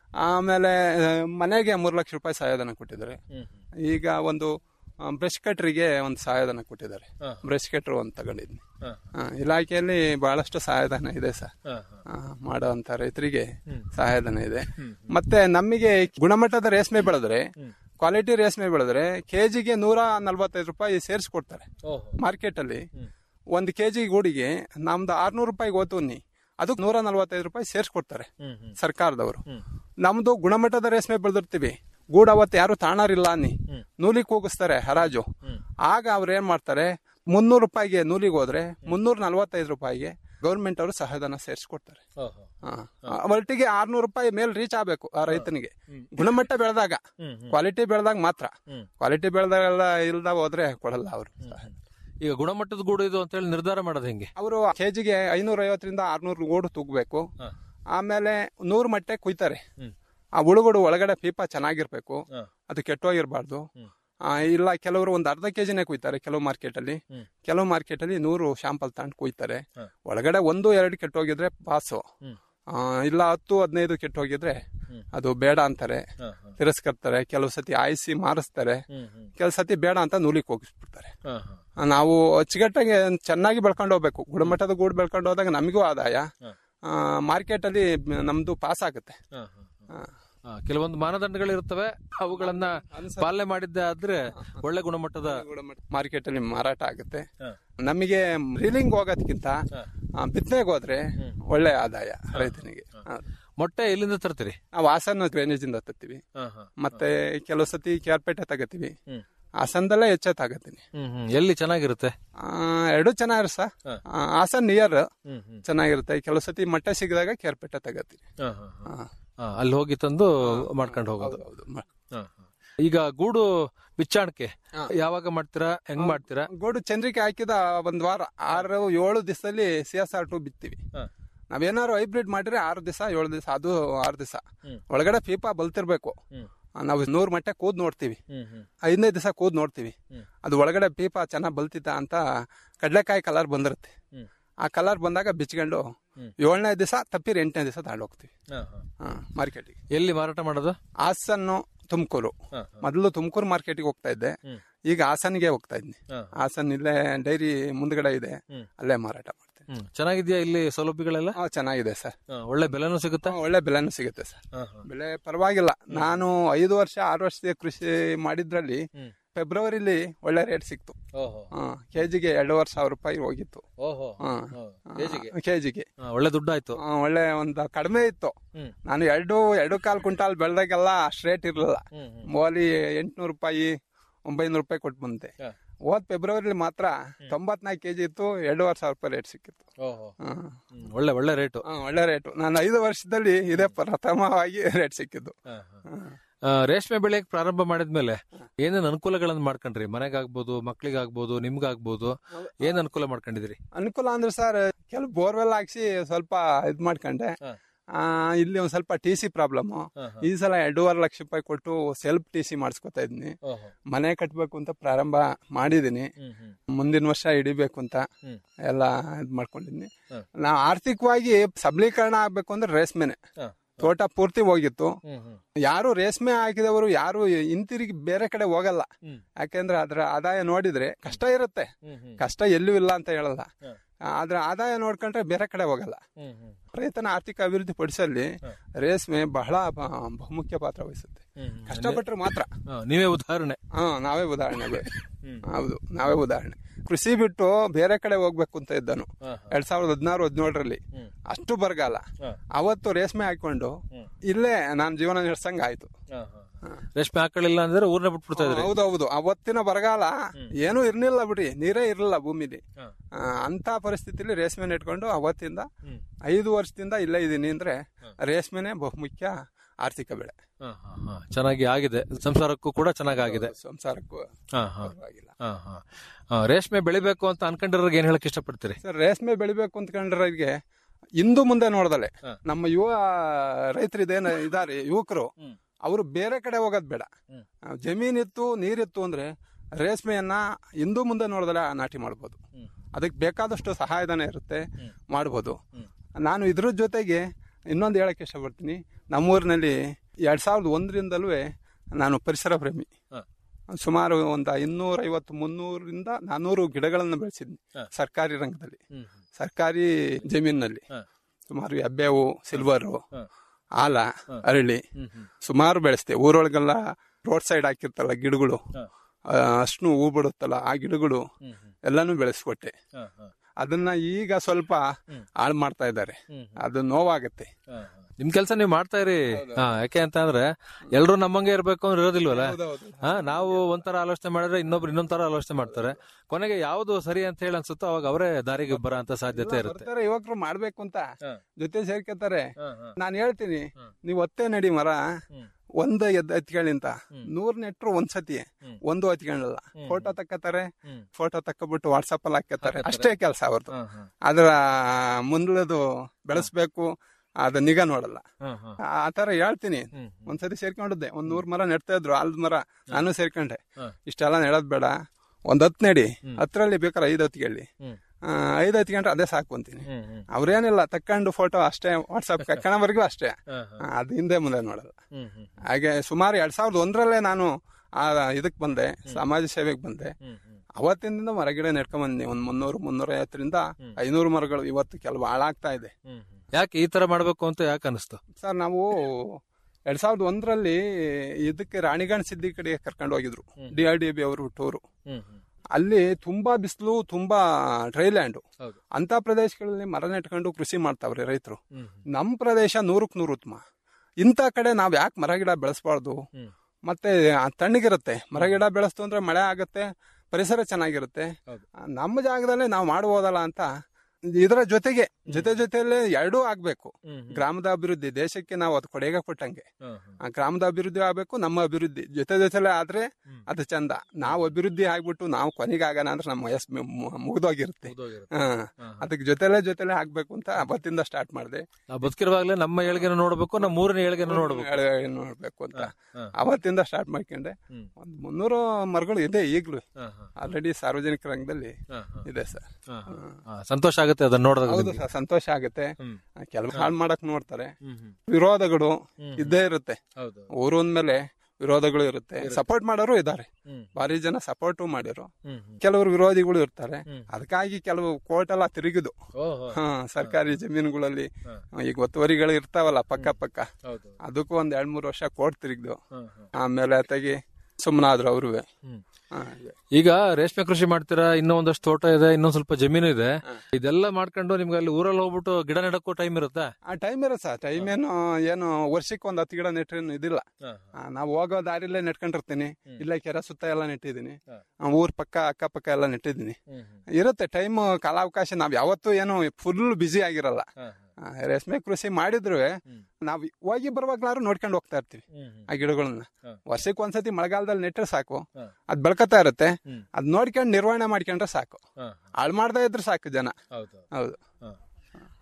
ಆಮೇಲೆ ಆ, ಮನೆಗೆ ಮೂರು ಲಕ್ಷ ರೂಪಾಯಿ ಸಹಾಯಧನ ಕೊಟ್ಟಿದ್ದಾರೆ ಈಗ ಒಂದು ಬ್ರಷ್ ಕಟ್ರಿಗೆ ಒಂದು ಸಹಾಯಧನ ಕೊಟ್ಟಿದ್ದಾರೆ ಬ್ರಷ್ ಕಟ್ರು ಒಂದು ತಗೊಂಡಿದ್ನಿ ಆ, ಇಲಾಖೆಯಲ್ಲಿ ಬಹಳಷ್ಟು ಸಹಾಯಧನ ಇದೆ ಸರ್ ಆ, ಮಾಡೋ ಅಂತ ರೈತರಿಗೆ ಸಹಾಯಧನ ಇದೆ ಮತ್ತೆ ನಮಗೆ ಗುಣಮಟ್ಟದ ರೇಷ್ಮೆ ಬೆಳೆದ್ರೆ ಕ್ವಾಲಿಟಿ ರೇಷ್ಮೆ ಬೆಳೆದ್ರೆ ಕೆಜಿಗೆ ನೂರ ನಲ್ವತ್ತೈದು ರೂಪಾಯಿ ಸೇರಿಸ್ಕೊಡ್ತಾರೆ ಮಾರ್ಕೆಟ್ ಅಲ್ಲಿ ಒಂದು ಕೆಜಿ ಗೂಡಿಗೆ ನಮ್ದು ಆರ್ನೂರು ರೂಪಾಯಿಗೆ ಓದ್ತೀನಿ ಅದು ನೂರ ನಲ್ವತ್ತೈದು ರೂಪಾಯಿ ಸೇರಿಸ್ಕೊಡ್ತಾರೆ ಸರ್ಕಾರದವರು ನಮ್ದು ಗುಣಮಟ್ಟದ ರೇಷ್ಮೆ ಬೆಳೆದಿರ್ತೀವಿ ಗೂಡು ಅವತ್ತು ಯಾರು ತಾಣಾರಿಲ್ಲ ಅನ್ನಿ ನೂಲಿಗೆ ಕೂಗಿಸ್ತಾರೆ ಹರಾಜು ಆಗ ಅವ್ರು ಏನ್ ಮಾಡ್ತಾರೆ ಮುನ್ನೂರು ರೂಪಾಯಿಗೆ ನೂಲಿಗೆ ಹೋದ್ರೆ ಮುನ್ನೂರ ನಲ್ವತ್ತೈದು ರೂಪಾಯಿಗೆ ಗೌರ್ಮೆಂಟ್ ಅವರು ಸಹಾಯಧನ ಸೇರಿಸ್ಕೊಡ್ತಾರೆ ಒಟ್ಟಿಗೆ ಆರ್ನೂರು ರೂಪಾಯಿ ಮೇಲ್ ರೀಚ್ ಆಗ್ಬೇಕು ಆ ರೈತನಿಗೆ ಗುಣಮಟ್ಟ ಬೆಳೆದಾಗ ಕ್ವಾಲಿಟಿ ಬೆಳೆದಾಗ ಮಾತ್ರ ಕ್ವಾಲಿಟಿ ಬೆಳೆದಾಗೆಲ್ಲ ಇಲ್ದ ಹೋದ್ರೆ ಕೊಡಲ್ಲ ಅವರು ಈಗ ಗುಣಮಟ್ಟದ ಗೂಡು ಇದು ಅಂತ ಹೇಳಿ ನಿರ್ಧಾರ ಮಾಡೋದು ಹೆಂಗೆ ಅವರು ಕೆಜಿಗೆ ಐನೂರ ಐವತ್ತರಿಂದ ಆರ್ನೂರು ಗೋಡು ತೂಗಬೇಕು ಆಮೇಲೆ ನೂರು ಮಟ್ಟೆ ಕುಯ್ತಾರೆ ಆ ಉಳುಗುಡು ಒಳಗಡೆ ಪೀಪ ಚೆನ್ನಾಗಿರ್ಬೇಕು ಅದು ಕೆಟ್ಟೋಗಿರ್ಬಾರ್ದು ಆ, ಇಲ್ಲ ಕೆಲವರು ಒಂದು ಅರ್ಧ ಕೆಜಿನೇ ಕುಯ್ತಾರೆ ಕೆಲವು ಮಾರ್ಕೆಟ್ ಅಲ್ಲಿ ಕೆಲವು ಮಾರ್ಕೆಟ್ ಅಲ್ಲಿ ನೂರು ಶಾಂಪಲ್ ತಗೊಂಡು ಕುಯ್ತಾರೆ ಒಳಗಡೆ ಒಂದು ಎರಡು ಕೆಟ್ಟೋಗಿದ್ರೆ ಪಾಸು ಆ, ಇಲ್ಲ ಹತ್ತು ಹದಿನೈದು ಕೆಟ್ಟೋಗಿದ್ರೆ ಅದು ಬೇಡ ಅಂತಾರೆ ತಿರಸ್ಕರ್ತಾರೆ ಕೆಲವು ಸತಿ ಆಯಿಸಿ ಮಾರಿಸ್ತಾರೆ ಕೆಲವು ಸತಿ ಬೇಡ ಅಂತ ನೂಲಿಗೆ ಹೋಗಿಸ್ಬಿಡ್ತಾರೆ ಆ, ನಾವು ಅಚ್ಚುಕಟ್ಟಾಗಿ ಚೆನ್ನಾಗಿ ಬೆಳ್ಕೊಂಡು ಹೋಗ್ಬೇಕು ಗುಣಮಟ್ಟದ ಗೂಡು ಬೆಳ್ಕೊಂಡು ಹೋದಾಗ ನಮಗೂ ಆದಾಯ ಮಾರ್ಕೆಟ್ ಅಲ್ಲಿ ನಮ್ದು ಪಾಸ್ ಆಗುತ್ತೆ ಆ. ಆ, ಕೆಲವೊಂದು ಮಾನದಂಡಗಳಿರ್ತವೆ ಅವುಗಳನ್ನ ಪಾಲನೆ ಮಾಡಿದ್ದೆ ಆದ್ರೆ ಒಳ್ಳೆ ಗುಣಮಟ್ಟದ ಮಾರ್ಕೆಟ್ ಅಲ್ಲಿ ಮಾರಾಟ ಆಗುತ್ತೆ ನಮಗೆ ರೀಲಿಂಗ್ ಹೋಗೋದಕ್ಕಿಂತ ಬಿತ್ತನೆಗೆ ಹೋದ್ರೆ ಒಳ್ಳೆ ಆದಾಯ ರೈತನಿಗೆ ಹೌದು. ಮೊಟ್ಟೆ ಎಲ್ಲಿಂದ ತರ್ತೀರಿ ನಾವು ಹಾಸನ ಡ್ರೈನೇಜ್ ಇಂದ ತತ್ತೀವಿ ಮತ್ತೆ ಕೆಲವು ಸತಿ ಕೇರ್ಪೇಟೆ ತಗತ್ತೀವಿ ಹಾಸನದಲ್ಲೇ ಹೆಚ್ಚೆ ತಗತ್ತೀನಿ ಹ್ಮ್ ಹ್ಮ್ ಎಲ್ಲಿ ಚೆನ್ನಾಗಿರುತ್ತೆ ಎರಡು ಚೆನ್ನಾಗಿರು ಸರ್ ಹಾಸನ್ ನಿಯರ್ ಚೆನ್ನಾಗಿರುತ್ತೆ ಕೆಲವು ಸತಿ ಮೊಟ್ಟೆ ಸಿಗದಾಗ ಕೇರ್ಪೇಟೆ ತಗತ್ತೀನಿ ಆ, ಅಲ್ಲಿ ಹೋಗಿ ತಂದು ಮಾಡ್ಕೊಂಡು ಹೋಗೋದು ಹೌದು ಹ, ಹ. ಈಗ ಗೂಡು ಬಿಚ್ಚಾಣಿಕೆ ಯಾವಾಗ ಮಾಡ್ತೀರಾ ಹೆಂಗ್ ಮಾಡ್ತೀರಾ ಗೋಡು ಚಂದ್ರಿಕೆ ಹಾಕಿದ ಒಂದ್ ವಾರ ಆರು ಏಳು ದಿವಸದಲ್ಲಿ ಸಿ ಎಸ್ ಆರ್ ಟು ಬಿತ್ತೀವಿ ನಾವೇನಾದ್ರು ಹೈಬ್ರಿಡ್ ಮಾಡಿದ್ರೆ ಆರು ದಿವಸ ಏಳು ದಿವಸ ಅದು ಆರು ದಿವಸ ಒಳಗಡೆ ಪೀಪ ಬಲ್ತಿರ್ಬೇಕು ಆ, ನಾವು ನೂರ್ ಮಟ್ಟೆ ಕೂದ್ ನೋಡ್ತೀವಿ ಐದನೇ ದಿವಸ ಕೂದ್ ನೋಡ್ತೀವಿ ಅದು ಒಳಗಡೆ ಪೀಪ ಚೆನ್ನಾಗ್ ಬಲ್ತಿತ್ತ ಅಂತ ಕಡ್ಲೆಕಾಯಿ ಕಲರ್ ಬಂದಿರುತ್ತೆ ಆ ಕಲರ್ ಬಂದಾಗ ಬಿಚ್ಕೊಂಡು ಏಳನೇ ದಿವಸ ತಪ್ಪಿರ ಎಂಟನೇ ದಿವಸ ತಗೊಂಡು ಹೋಗ್ತೀವಿ ಮಾರ್ಕೆಟಿಗೆ ಎಲ್ಲಿ ಮಾರಾಟ ಮಾಡೋದು ಹಾಸನ್ನು ತುಮಕೂರು ಮೊದಲು ತುಮಕೂರು ಮಾರ್ಕೆಟಿಗೆ ಹೋಗ್ತಾ ಇದ್ದೆ ಈಗ ಹಾಸನ್ಗೆ ಹೋಗ್ತಾ ಇದ್ದೀನಿ ಹಾಸನ್ ಇಲ್ಲೇ ಡೈರಿ ಮುಂದ್ಗಡೆ ಇದೆ ಅಲ್ಲೇ ಮಾರಾಟ ಮಾಡ್ತೀನಿ ಹ್ಮ್ ಚೆನ್ನಾಗಿದ್ಯಾ ಇಲ್ಲಿ ಸೌಲಭ್ಯಗಳೆಲ್ಲ ಆ, ಚೆನ್ನಾಗಿದೆ ಸರ್ ಆ, ಒಳ್ಳೆ ಬೆಲೆನೂ ಸಿಗುತ್ತಾ ಆ, ಒಳ್ಳೆ ಬೆಲೆನೂ ಸಿಗುತ್ತೆ ಸರ್ ಬೆಲೆ ಪರವಾಗಿಲ್ಲ ನಾನು ಐದು ವರ್ಷ ಆರು ವರ್ಷದ ಕೃಷಿ ಮಾಡಿದ್ರಲ್ಲಿ ಫೆಬ್ರವರಿಲಿ ಒಳ್ಳೆ ರೇಟ್ ಸಿಕ್ತು ಕೆಜಿಗೆ ಎರಡೂವರೆ ಸಾವಿರ ರೂಪಾಯಿ ಹೋಗಿತ್ತು ಓಹೋ ಕೆಜಿಗೆ ಒಳ್ಳೆ ದುಡ್ಡಾಯ್ತು ಒಳ್ಳೆ ಒಂದು ಕಡಿಮೆ ಇತ್ತು ನಾನು ಎರಡು ಎರಡು ಕಾಲ್ ಕ್ವಿಂಟಾಲ್ ಬೆಳೆದಾಗೆಲ್ಲ ಅಷ್ಟು ರೇಟ್ ಇರಲಿಲ್ಲ ಮೋಲಿ ಎಂಟ್ನೂರು ರೂಪಾಯಿ ಒಂಬೈನೂರು ರೂಪಾಯಿ ಕೊಟ್ಟು ಬಂದೆ ಹೋದ್ ಫೆಬ್ರವರಿಲಿ ಮಾತ್ರ ತೊಂಬತ್ನಾಲ್ಕು ಕೆಜಿ ಇತ್ತು ಎರಡೂವರೆ ಸಾವಿರ ರೂಪಾಯಿ ರೇಟ್ ಸಿಕ್ಕಿತ್ತು ಹ್ಮ್. ಹ್ಮ್, ಒಳ್ಳೆ ಒಳ್ಳೆ ರೇಟು ಹಾ, ಒಳ್ಳೆ ರೇಟು ನಾನು ಐದು ವರ್ಷದಲ್ಲಿ ಇದೇ ಪ್ರಥಮವಾಗಿ ರೇಟ್ ಸಿಕ್ಕಿದ್ದು ಆ, ರೇಷ್ಮೆ ಬೆಳೆಯಕ್ ಪ್ರಾರಂಭ ಮಾಡಿದ್ಮೇಲೆ ಏನೇನ್ ಅನುಕೂಲಗಳನ್ನ ಮಾಡ್ಕೊಂಡ್ರಿ ಮನೆಗಾಗ್ಬೋದು ಮಕ್ಳಿಗಾಗ್ಬೋದು ನಿಮ್ಗಾಗ್ಬೋದು ಏನ್ ಅನುಕೂಲ ಮಾಡ್ಕೊಂಡಿದ್ರಿ ಅನುಕೂಲ ಅಂದ್ರೆ ಸರ್ ಕೆಲವು ಬೋರ್ವೆಲ್ ಹಾಕ್ಸಿ ಸ್ವಲ್ಪ ಇದ್ ಮಾಡ್ಕೊಂಡೆ ಆ, ಇಲ್ಲಿ ಒಂದ್ ಸ್ವಲ್ಪ ಟಿ ಸಿ ಪ್ರಾಬ್ಲಮ್ ಈ ಸಲ ಎರಡೂವರೆ ಲಕ್ಷ ರೂಪಾಯಿ ಕೊಟ್ಟು ಸೆಲ್ಫ್ ಟಿ ಸಿ ಮಾಡಿಸ್ಕೊತಾ ಇದ್ದೀನಿ ಮನೆ ಕಟ್ಟಬೇಕು ಅಂತ ಪ್ರಾರಂಭ ಮಾಡಿದ್ದೀನಿ ಮುಂದಿನ ವರ್ಷ ಹಿಡಿಬೇಕು ಅಂತ ಹ್ಮ್. ಎಲ್ಲ ಇದ್ ಮಾಡ್ಕೊಂಡಿದ್ದೀನಿ ಹ. ನಾವು ಆರ್ಥಿಕವಾಗಿ ಸಬಲೀಕರಣ ಆಗ್ಬೇಕು ಅಂದ್ರೆ ರೇಷ್ಮೆನೆ ಹ. ತೋಟ ಪೂರ್ತಿ ಹೋಗಿತ್ತು ಯಾರು ರೇಷ್ಮೆ ಹಾಕಿದವರು ಯಾರು ಹಿಂತಿರುಗಿ ಬೇರೆ ಕಡೆ ಹೋಗಲ್ಲ ಹ್ಮ್. ಯಾಕೆಂದ್ರೆ ಅದ್ರ ಆದಾಯ ನೋಡಿದ್ರೆ ಕಷ್ಟ ಇರುತ್ತೆ ಕಷ್ಟ ಎಲ್ಲೂ ಇಲ್ಲ ಅಂತ ಹೇಳಲ್ಲ ಹ. ಅದ್ರ ಆದಾಯ ನೋಡ್ಕೊಂಡ್ರೆ ಬೇರೆ ಕಡೆ ಹೋಗಲ್ಲ ರೈತನ ಆರ್ಥಿಕ ಅಭಿವೃದ್ಧಿ ಪಡಿಸಲ್ಲಿ ರೇಷ್ಮೆ ಬಹಳ ಬ- ಬಹುಮುಖ್ಯ ಪಾತ್ರ ವಹಿಸುತ್ತೆ ಕಷ್ಟಪಟ್ಟರೆ ಮಾತ್ರ ನೀವೇ ಉದಾಹರಣೆ ಹಾ ನಾವೇ ಉದಾಹರಣೆ ಬೇ- ಹೌದು ನಾವೇ ಉದಾಹರಣೆ ಕೃಷಿ ಬಿಟ್ಟು ಬೇರೆ ಕಡೆ ಹೋಗ್ಬೇಕು ಅಂತ ಇದ್ದನು ಎರಡ್ ಸಾವಿರದ ಹದಿನಾರು ಹದಿನೇಳರಲ್ಲಿ ಅಷ್ಟು ಬರಗಾಲ ಅವತ್ತು ರೇಷ್ಮೆ ಹಾಕೊಂಡು ಇಲ್ಲೇ ನಾನು ಜೀವನ ನಡೆಸಂಗ ಆಯ್ತು ರೇಷ್ಮೆ ಹಾಕೊಳ್ಳಿಲ್ಲ ಅಂದ್ರೆ ಊರ್ನ ಬಿಟ್ಬಿಡ್ತಾ ಇದ್ರಿ ಹೌದೌದು ಅವತ್ತಿನ ಬರಗಾಲ ಏನೂ ಇರ್ಲಿಲ್ಲ ಬಿಡಿ ನೀರೇ ಇರಲಿಲ್ಲ ಭೂಮಿಲಿ ಹ. ಆ, ಅಂತ ಪರಿಸ್ಥಿತಿಲಿ ರೇಷ್ಮೆ ನೆಟ್ಕೊಂಡು ಅವತ್ತಿಂದ ಐದು ವರ್ಷದಿಂದ ಇಲ್ಲೇ ಇದೀನಿ ಅಂದ್ರೆ ರೇಷ್ಮೆನೆ ಬಹುಮುಖ್ಯ ಆರ್ಥಿಕ ಬೆಳೆ ಹ, ಹ, ಹ. ಚೆನ್ನಾಗಿ ಆಗಿದೆ ಸಂಸಾರಕ್ಕೂ ಕೂಡ ಚೆನ್ನಾಗಿ ಆಗಿದೆ ಸಂಸಾರಕ್ಕೂ ಹ, ಹ. ಪರವಾಗಿಲ್ಲ ಹ, ಹ. ಹ, ರೇಷ್ಮೆ ಬೆಳಿಬೇಕು ಅಂತ ಅನ್ಕೊಂಡಿರೋರ್ಗೆ ಏನ್ ಹೇಳಕ್ ಇಷ್ಟಪಡ್ತೀರಿ ಸರ್ ರೇಷ್ಮೆ ಬೆಳಿಬೇಕು ಅಂದ್ಕೊಂಡ್ರಿಗೆ ಇಂದು ಮುಂದೆ ನೋಡ್ದಲೆ ಹ. ನಮ್ಮ ಯುವ ರೈತರು ಇದೇನ ಇದಾರೆ ಯುವಕರು ಹ್ಮ್. ಅವರು ಬೇರೆ ಕಡೆ ಹೋಗೋದ್ ಬೇಡ ಹ್ಮ್. ಆ, ಜಮೀನಿತ್ತು ನೀರಿತ್ತು ಅಂದ್ರೆ ರೇಷ್ಮೆಯನ್ನ ಇಂದು ಮುಂದೆ ನೋಡ್ದಲೆ ನಾಟಿ ಮಾಡ್ಬೋದು ಹ್ಮ್. ಅದಕ್ಕೆ ಬೇಕಾದಷ್ಟು ಸಹಾಯಧನ ಇರುತ್ತೆ ಹ್ಮ್. ಮಾಡ್ಬೋದು ಹ್ಮ್. ನಾನು ಇದ್ರ ಜೊತೆಗೆ ಇನ್ನೊಂದು ಹೇಳಕ್ಕೆ ಇಷ್ಟಪಡ್ತೀನಿ ನಮ್ಮೂರಿನಲ್ಲಿ ಎರಡ್ ಸಾವಿರದ ಒಂದರಿಂದಲೂ ನಾನು ಪರಿಸರ ಪ್ರೇಮಿ ಹ. ಸುಮಾರು ಒಂದು ಇನ್ನೂರ ಐವತ್ತು ಮುನ್ನೂರಿಂದ ನಾನ್ನೂರು ಗಿಡಗಳನ್ನು ಬೆಳೆಸಿದ್ನಿ ಹ. ಸರ್ಕಾರಿ ರಂಗದಲ್ಲಿ ಹ್ಮ್. ಸರ್ಕಾರಿ ಜಮೀನಿನಲ್ಲಿ ಹ. ಸುಮಾರು ಸುಮಾರು ಹೆಬ್ಬೇವು ಸಿಲ್ವರು ಹ. ಆಲ ಹ. ಅರಳಿ ಹ್ಮ್, ಹ್ಮ್. ಸುಮಾರು ಬೆಳೆಸ್ತೆ ಊರೊಳಗೆಲ್ಲ ರೋಡ್ ಸೈಡ್ ಹಾಕಿರ್ತಲ್ಲ ಗಿಡಗಳು ಹ. ಅಷ್ಟು ಹೂ ಬಿಡುತ್ತಲ್ಲ ಆ ಗಿಡಗಳು ಹ್ಮ್, ಹ್ಮ್. ಎಲ್ಲಾನು ಬೆಳೆಸ್ಕೊಟ್ಟೆ ಹ, ಹ. ಅದನ್ನ ಈಗ ಸ್ವಲ್ಪ ಹ್ಮ್. ಹಾಳು ಮಾಡ್ತಾ ಇದ್ದಾರೆ ಹ್ಮ್, ಹ್ಮ್. ಅದು ನೋವಾಗತ್ತೆ ಹ, ಹ. ನಿಮ್ ಕೆಲ್ಸ ನೀವ್ ಮಾಡ್ತಾ ಇರಿ ಹಾ ಯಾಕೆ ಅಂತ ಅಂದ್ರೆ ಎಲ್ರು ನಮ್ಮಂಗೆ ಇರ್ಬೇಕು ಅಂದ್ರೆ ಇರೋದಿಲ್ವಲ್ಲ ಹಾ ನಾವು ಒಂಥರ ಆಲೋಚನೆ ಮಾಡಿದ್ರೆ ಇನ್ನೊಬ್ರು ಇನ್ನೊಂದ್ ತರ ಆಲೋಚನೆ ಮಾಡ್ತಾರೆ ಕೊನೆಗೆ ಯಾವ್ದು ಸರಿ ಅಂತ ಹೇಳಿ ಅನ್ಸುತ್ತೋ ಅವಾಗ ಅವರೇ ದಾರಿಗೆ ಬರೋ ಅಂತ ಸಾಧ್ಯತೆ ಇರುತ್ತೆ ಬರ್ತಾರೆ ಯುವಕರು ಮಾಡ್ಬೇಕು ಅಂತ ಹ. ಜೊತೆ ಸೇರ್ಕೊತಾರೆ ಹ, ಹ. ನಾನು ಹೇಳ್ತೀನಿ ಹ್ಮ್. ನೀವ್ ಒತ್ತೆ ನಡಿ ಮರ ಹ್ಮ್. ಒಂದ್ ಎದ್ ಹತ್ಗಳಿಂತ ಹ್ಮ್. ನೂರ್ ನೆಟ್ರು ಒಂದ್ ಸತಿ ಹ್ಮ್. ಒಂದು ಹತ್ಕೊಳ್ಳಲ್ಲ ಹ್ಮ್. ಫೋಟೋ ತಕ್ಕತಾರೆ ಹ್ಮ್. ಫೋಟೋ ತಕ್ಕಬಿಟ್ಟು ವಾಟ್ಸಪ್ ಅಲ್ಲಿ ಹಾಕತ್ತಾರೆ ಹಾಕತ್ತಾರೆ. ಅಷ್ಟೇ ಕೆಲಸ ಅವ್ರದ್ದು ಹ, ಹ. ಅದ್ರ ಮುಂದಳದು ಬೆಳೆಸ್ಬೇಕು ಅದ ನಿಗಾ ನೋಡಲ್ಲ ಹ, ಹ. ಆ ತರ ಹೇಳ್ತೀನಿ ಹ್ಮ್, ಹ್ಮ್. ಒಂದ್ಸತಿ ಸೇರ್ಕೊಂಡಿದ್ದೆ ಒಂದ್ ನೂರ್ ಮರ ನೆಡ್ತಾ ಇದ್ರು ಆಲ್ದ ಮರ ನಾನು ಸೇರ್ಕೊಂಡೆ ಹ. ಇಷ್ಟೆಲ್ಲ ನೆಡೋದ್ ಬೇಡ ಒಂದ್ ಹತ್ ನಡಿ ಹ್ಮ್. ಹತ್ತರಲ್ಲಿ ಬೇಕಾದ್ರೆ ಐದ್ ಹತ್ಕೊಳ್ಳಿ ಹ್ಮ್. ಆ, ಐದ್ ಹತ್ಕೊಂಡ್ರೆ ಅದೇ ಸಾಕು ಅಂತೀನಿ ಹ್ಮ್, ಹ್ಮ್. ಅವ್ರೇನಿಲ್ಲ ತಕ್ಕೊಂಡು ಫೋಟೋ ಅಷ್ಟೇ ವಾಟ್ಸಪ್ ಕಕ್ಕಣವರೆಗೂ ಅಷ್ಟೇ ಹ, ಹ. ಆ, ಅದು ಹಿಂದೆ ಮುಂದೆ ನೋಡಲ್ಲ ಹ್ಮ್, ಹ್ಮ್. ಹಾಗೆ ಸುಮಾರು ಎರಡ್ ಸಾವಿರದ ಒಂದರಲ್ಲೇ ನಾನು ಆ ಇದಕ್ ಬಂದೆ ಸಮಾಜ ಸೇವೆಗೆ ಬಂದೆ ಹ್ಮ್, ಹ್ಮ್. ಅವತ್ತಿನಿಂದ ಮರಗಿಡ ನೆಡ್ಕೊಂಡ್ ಬಂದಿನಿ ಒಂದ್ ಮುನ್ನೂರು ಮುನ್ನೂರ ಐವತ್ತರಿಂದ ಹ್ಮ್. ಐನೂರು ಮರಗಳು ಇವತ್ತು ಕೆಲವು ಹಾಳಾಗ್ತಾ ಇದೆ ಹ್ಮ್, ಹ್ಮ್. ಯಾಕೆ ಈ ತರ ಮಾಡ್ಬೇಕು ಅಂತ ಯಾಕೆ ಅನಿಸ್ತು ಸರ್ ನಾವು ಎರಡ್ ಸಾವಿರದ ಒಂದರಲ್ಲಿ ಇದಕ್ಕೆ ರಾಣಿಗಣ್ ಸಿದ್ದಿ ಕಡೆಗೆ ಕರ್ಕೊಂಡು ಹೋಗಿದ್ರು ಹ್ಮ್. ಡಿ ಆರ್ ಡಿ ಬಿ ಅವರು ಟೂರು ಹ್ಮ್, ಹ್ಮ್. ಅಲ್ಲಿ ತುಂಬಾ ಬಿಸಿಲು ತುಂಬಾ ಡ್ರೈ ಲ್ಯಾಂಡ್ ಹೌದು. ಅಂತ ಪ್ರದೇಶಗಳಲ್ಲಿ ಮರ ನೆಟ್ಕೊಂಡು ಕೃಷಿ ಮಾಡ್ತಾವ್ರೆ ರೈತರು ಹ್ಮ್, ಹ್ಮ್. ನಮ್ಮ ಪ್ರದೇಶ ನೂರಕ್ ನೂರು ಉತ್ತಮ ಇಂಥ ಕಡೆ ನಾವ್ ಯಾಕೆ ಮರ ಗಿಡ ಬೆಳೆಸಬಾರ್ದು ಹ್ಮ್. ಮತ್ತೆ ಆ ತಣ್ಣಗಿರುತ್ತೆ ಮರ ಗಿಡ ಬೆಳೆಸ್ತು ಅಂದ್ರೆ ಮಳೆ ಆಗುತ್ತೆ ಪರಿಸರ ಚೆನ್ನಾಗಿರುತ್ತೆ ಹೌದು. ಆ, ನಮ್ಮ ಜಾಗದಲ್ಲೇ ನಾವು ಮಾಡ್ಬೋದಲ್ಲ ಅಂತ ಇದರ ಜೊತೆಗೆ ಜೊತೆ ಜೊತೆಯಲ್ಲೇ ಎರಡೂ ಆಗ್ಬೇಕು ಹ್ಮ್, ಹ್ಮ್. ಗ್ರಾಮದ ಅಭಿವೃದ್ಧಿ ದೇಶಕ್ಕೆ ನಾವು ಅದು ಕೊಡುಗೆ ಕೊಟ್ಟಂಗೆ ಹ, ಹ. ಆ ಗ್ರಾಮದ ಅಭಿವೃದ್ಧಿ ಆಗ್ಬೇಕು ನಮ್ಮ ಅಭಿವೃದ್ಧಿ ಜೊತೆ ಜೊತೆಲೆ ಆದ್ರೆ ಹ್ಮ್. ಅದು ಚಂದ ನಾವು ಅಭಿವೃದ್ಧಿ ಆಗ್ಬಿಟ್ಟು ನಾವು ಕೊನೆಗೆ ಆಗೋಣ ಅಂದ್ರೆ ನಮ್ಮ ವಯಸ್ಸು ಮು- ಮು- ಮುಗ್ದೋಗಿರುತ್ತೆ ಮುಗ್ದೋಗಿರುತ್ತೆ. ಹಾ ಹ, ಹ. ಅದಕ್ಕೆ ಜೊತೆಲೆ ಜೊತೆಲೆ ಆಗ್ಬೇಕು ಅಂತ ಅವತ್ತಿಂದ ಸ್ಟಾರ್ಟ್ ಮಾಡಿದೆ ನಾವು ಬದುಕಿರುವಾಗಲೇ ನಮ್ಮ ಏಳ್ಗೆನ ನೋಡ್ಬೇಕು ನಮ್ಮ ಮೂರನೇ ಏಳ್ಗೆನ ನೋಡ್ಬೇಕು ನೋಡ್ಬೇಕು ಅಂತ ಹ, ಹ. ಅವತ್ತಿಂದ ಸ್ಟಾರ್ಟ್ ಮಾಡ್ಕೊಂಡೆ ಹ್ಮ್. ಒಂದ್ ಮುನ್ನೂರು ಮರಗಳು ಇದೆ ಈಗಲೂ ಹ, ಹ. ಆಲ್ರೆಡಿ ಸಾರ್ವಜನಿಕ ರಂಗದಲ್ಲಿ ಹ, ಹ. ಇದೆ ಸರ್ ಹ, ಹ. ಹ, ಸಂತೋಷ ಆಗುತ್ತೆ ಅದನ್ನ ನೋಡಿದಾಗ ಹೌದು ನಿಮ್ಗೆ. ಸರ್ ಸಂತೋಷ ಆಗುತ್ತೆ ಹ್ಮ್. ಕೆಲವು ಹಾಳು ಮಾಡಕ್ ನೋಡ್ತಾರೆ ಹ್ಮ್, ಹ್ಮ್. ವಿರೋಧಗಳು ಹ್ಮ್. ಇದ್ದೇ ಇರುತ್ತೆ ಹೌದು ಊರು ಅಂದ್ಮೇಲೆ ವಿರೋಧಗಳು ಇರುತ್ತೆ ಸಪೋರ್ಟ್ ಮಾಡೋರು ಇದ್ದಾರೆ ಹ್ಮ್. ಭಾರಿ ಜನ ಸಪೋರ್ಟು ಮಾಡಿರೋ ಹ್ಮ್, ಹ್ಮ್. ಕೆಲವರು ವಿರೋಧಿಗಳು ಇರ್ತಾರೆ ಹ್ಮ್. ಅದಕ್ಕಾಗಿ ಕೆಲವು ಕೋರ್ಟ್ ಎಲ್ಲ ತಿರುಗಿದು ಓಹೋ. ಹಾ ಸರ್ಕಾರಿ ಜಮೀನುಗಳಲ್ಲಿ ಹ. ಈಗ ಒತ್ತುವರಿಗಳು ಇರ್ತಾವಲ್ಲ ಪಕ್ಕ ಪಕ್ಕ ಹೌದು ಅದಕ್ಕೂ ಒಂದ್ ಎರಡ್ ಮೂರು ವರ್ಷ ಕೋರ್ಟ್ ತಿರುಗಿದು ಹ, ಹ. ಆಮೇಲೆ ತೆಗಿ ಸುಮ್ಮನಾದ್ರು ಅವ್ರುವೆ ಹ್ಮ್. ಹಾ, ಈಗ ರೇಷ್ಮೆ ಕೃಷಿ ಮಾಡ್ತೀರಾ ಇನ್ನೂ ಒಂದಷ್ಟು ತೋಟ ಇದೆ ಇನ್ನೊಂದ್ ಸ್ವಲ್ಪ ಜಮೀನು ಇದೆ ಇದೆಲ್ಲ ಮಾಡ್ಕೊಂಡು ನಿಮ್ಗೆ ಅಲ್ಲಿ ಊರಲ್ಲಿ ಹೋಗ್ಬಿಟ್ಟು ಗಿಡ ನೆಡಕ್ಕೂ ಟೈಮ್ ಇರುತ್ತಾ ಆ ಟೈಮ್ ಇರುತ್ತೆ ಸರ್ ಟೈಮ್ ಏನು ಏನು ವರ್ಷಕ್ಕೆ ಒಂದ್ ಹತ್ತು ಗಿಡ ನೆಟ್ರೇನು ಇದಿಲ್ಲ ಆ, ನಾವು ಹೋಗೋ ದಾರಿಲೇ ನೆಟ್ಕೊಂಡಿರ್ತೀನಿ ಇಲ್ಲೇ ಕೆರೆ ಸುತ್ತ ಎಲ್ಲ ನೆಟ್ಟಿದ್ದೀನಿ ಹ. ಆ, ಊರ್ ಪಕ್ಕ ಅಕ್ಕಪಕ್ಕ ಎಲ್ಲ ನೆಟ್ಟಿದ್ದೀನಿ ಇರುತ್ತೆ ಟೈಮ್ ಕಾಲಾವಕಾಶ ನಾವ್ ಯಾವತ್ತೂ ಏನು ಫುಲ್ ಬ್ಯುಸಿ ಆಗಿರಲ್ಲ ಆ, ರೇಷ್ಮೆ ಕೃಷಿ ಮಾಡಿದ್ರು ನಾವ್ ಹೋಗಿ ಬರ್ವಾಗ್ಲಾರು ನೋಡ್ಕೊಂಡು ಹೋಗ್ತಾ ಇರ್ತೀವಿ ಆ ಗಿಡಗಳನ್ನ ಹ. ವರ್ಷಕ್ಕೆ ಒಂದ್ಸತಿ ಮಳೆಗಾಲದಲ್ಲಿ ನೆಟ್ರೆ ಸಾಕು ಹ. ಅದ್ ಬೆಳ್ಕತಾ ಇರುತ್ತೆ ಹ್ಮ್. ಅದ್ ನೋಡ್ಕೊಂಡು ನಿರ್ವಹಣೆ ಮಾಡ್ಕೊಂಡ್ರೆ ಸಾಕು ಹಾಳು ಮಾಡ್ತಾ ಇದ್ರೆ ಸಾಕು ಜನ ಹೌದು ಹೌದು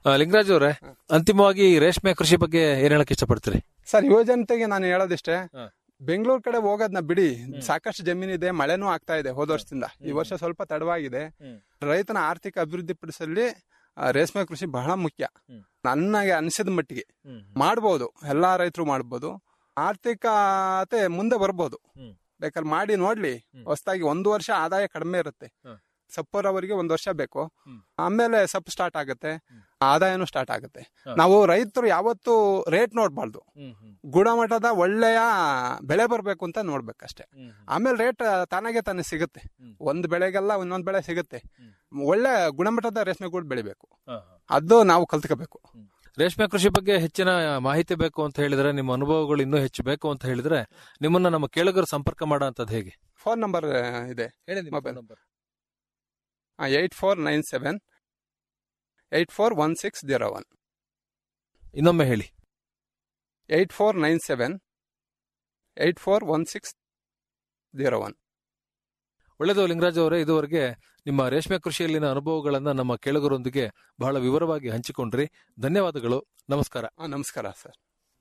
ಆ, ಲಿಂಗರಾಜ್ ಅವರೇ ಅಂತಿಮವಾಗಿ ಈ ರೇಷ್ಮೆ ಕೃಷಿ ಬಗ್ಗೆ ಏನ್ ಹೇಳಕ್ ಇಷ್ಟಪಡ್ತೀರಿ ಸರ್ ಯುವ ಜನತೆಗೆ ನಾನು ಹೇಳೋದಿಷ್ಟೇ ಹ. ಬೆಂಗಳೂರು ಕಡೆ ಹೋಗೋದ್ನ ಬಿಡಿ ಸಾಕಷ್ಟು ಜಮೀನಿದೆ ಮಳೆನೂ ಆಗ್ತಾ ಇದೆ ಹೋದ ವರ್ಷದಿಂದ ಈ ವರ್ಷ ಸ್ವಲ್ಪ ತಡವಾಗಿದೆ ಹ್ಮ್. ರೈತನ ಆರ್ಥಿಕ ಅಭಿವೃದ್ಧಿ ಪಡಿಸಲಿ ಆ, ರೇಷ್ಮೆ ಕೃಷಿ ಬಹಳ ಮುಖ್ಯ ಹ್ಮ್. ನನಗೆ ಅನಿಸಿದ ಮಟ್ಟಿಗೆ ಮಾಡ್ಬೋದು ಎಲ್ಲಾ ರೈತರು ಮಾಡ್ಬೋದು ಆರ್ಥಿಕತೆ ಮುಂದೆ ಬರ್ಬೋದು ಹ್ಮ್. ಬೇಕಾದ್ರೆ ಮಾಡಿ ನೋಡ್ಲಿ ಹೊಸದಾಗಿ ಒಂದು ವರ್ಷ ಆದಾಯ ಕಡಿಮೆ ಇರುತ್ತೆ ಹ. ಸಪ್ಪೋರವರಿಗೆ ಒಂದ್ ವರ್ಷ ಬೇಕು ಹ್ಮ್. ಆಮೇಲೆ ಸಪ್ ಸ್ಟಾರ್ಟ್ ಆಗುತ್ತೆ ಆದಾಯನೂ ಸ್ಟಾರ್ಟ್ ಆಗುತ್ತೆ ನಾವು ರೈತರು ಯಾವತ್ತೂ ರೇಟ್ ನೋಡ್ಬಾರ್ದು ಗುಣಮಟ್ಟದ ಒಳ್ಳೆಯ ಬೆಳೆ ಬರ್ಬೇಕು ಅಂತ ನೋಡ್ಬೇಕಷ್ಟೇ ಆಮೇಲೆ ರೇಟ್ ತಾನಾಗೆ ತಾನೇ ಸಿಗುತ್ತೆ ಒಂದ್ ಬೆಳೆಗೆಲ್ಲ ಒಂದೊಂದ್ ಬೆಳೆ ಸಿಗುತ್ತೆ ಒಳ್ಳೆ ಗುಣಮಟ್ಟದ ರೇಷ್ಮೆ ಗೂಡು ಬೆಳಿಬೇಕು ಅದು ನಾವು ಕಲ್ತ್ಕೋಬೇಕು ರೇಷ್ಮೆ ಕೃಷಿ ಬಗ್ಗೆ ಹೆಚ್ಚಿನ ಮಾಹಿತಿ ಬೇಕು ಅಂತ ಹೇಳಿದ್ರೆ ನಿಮ್ಮ ಅನುಭವಗಳು ಇನ್ನೂ ಹೆಚ್ಚು ಬೇಕು ಅಂತ ಹೇಳಿದ್ರೆ ನಿಮ್ಮನ್ನ ನಮ್ಮ ಕೇಳುಗರು ಸಂಪರ್ಕ ಮಾಡೋ ಅಂತದ್ ಹೇಗೆ ಫೋನ್ ನಂಬರ್ ಇದೆ ಹೇಳಿ ನಿಮ್ಮ phone eight four nine seven eight four one six zero one ಇನ್ನೊಮ್ಮೆ ಹೇಳಿ eight four nine seven eight four one six zero one ಒಳ್ಳೆಯದು ಲಿಂಗರಾಜ್ ಅವರೇ ಇದುವರೆಗೆ ನಿಮ್ಮ ರೇಷ್ಮೆ ಕೃಷಿಯಲ್ಲಿನ ಅನುಭವಗಳನ್ನ ನಮ್ಮ ಕೇಳುಗರೊಂದಿಗೆ ಬಹಳ ವಿವರವಾಗಿ ಹಂಚಿಕೊಂಡ್ರಿ ಧನ್ಯವಾದಗಳು ನಮಸ್ಕಾರ ನಮಸ್ಕಾರ ಸರ್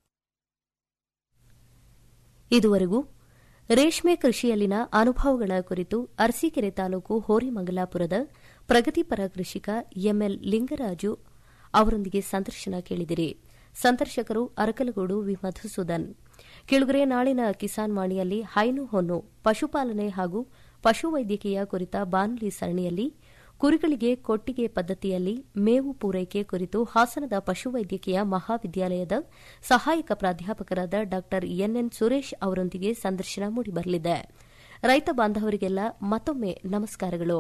ಇದುವರೆಗೂ ರೇಷ್ಮೆ ಕೃಷಿಯಲ್ಲಿನ ಅನುಭವಗಳ ಕುರಿತು ಅರಸೀಕೆರೆ ತಾಲೂಕು ಹೋರಿಮಂಗಲಾಪುರದ ಪ್ರಗತಿಪರ ಕೃಷಿಕ ಎಂಎಲ್ ಲಿಂಗರಾಜು ಅವರೊಂದಿಗೆ ಸಂದರ್ಶನ ಕೇಳಿದಿರಿ ಸಂದರ್ಶಕರು ಅರಕಲಗೂಡು ವಿ ಮಧುಸೂದನ್ ಕೆಳಗರೆ ನಾಳಿನ ಕಿಸಾನ್ ವಾಣಿಯಲ್ಲಿ ಹೈನು ಹೊನ್ನು ಪಶುಪಾಲನೆ ಹಾಗೂ ಪಶುವೈದ್ಯಕೀಯ ಕುರಿತ ಬಾನುಲಿ ಸರಣಿಯಲ್ಲಿ ಕುರಿಗಳಿಗೆ ಕೊಟ್ಟಿಗೆ ಪದ್ಧತಿಯಲ್ಲಿ ಮೇವು ಪೂರೈಕೆ ಕುರಿತು ಹಾಸನದ ಪಶುವೈದ್ಯಕೀಯ ಮಹಾವಿದ್ಯಾಲಯದ ಸಹಾಯಕ ಪ್ರಾಧ್ಯಾಪಕರಾದ ಡಾ ಎನ್ಎನ್ ಸುರೇಶ್ ಅವರೊಂದಿಗೆ ಸಂದರ್ಶನ ಮೂಡಿಬರಲಿದೆ ರೈತ ಬಾಂಧವರಿಗೆಲ್ಲ ಮತ್ತೊಮ್ಮೆ ನಮಸ್ಕಾರಗಳು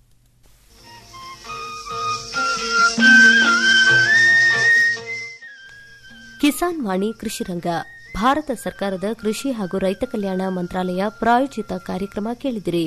ಕಿಸಾನ್ ವಾಣಿ ಕೃಷಿ ರಂಗ ಭಾರತ ಸರ್ಕಾರದ ಕೃಷಿ ಹಾಗೂ ರೈತ ಕಲ್ಯಾಣ ಮಂತ್ರಾಲಯ ಪ್ರಾಯೋಜಿತ ಕಾರ್ಯಕ್ರಮ ಕೇಳಿದಿರಿ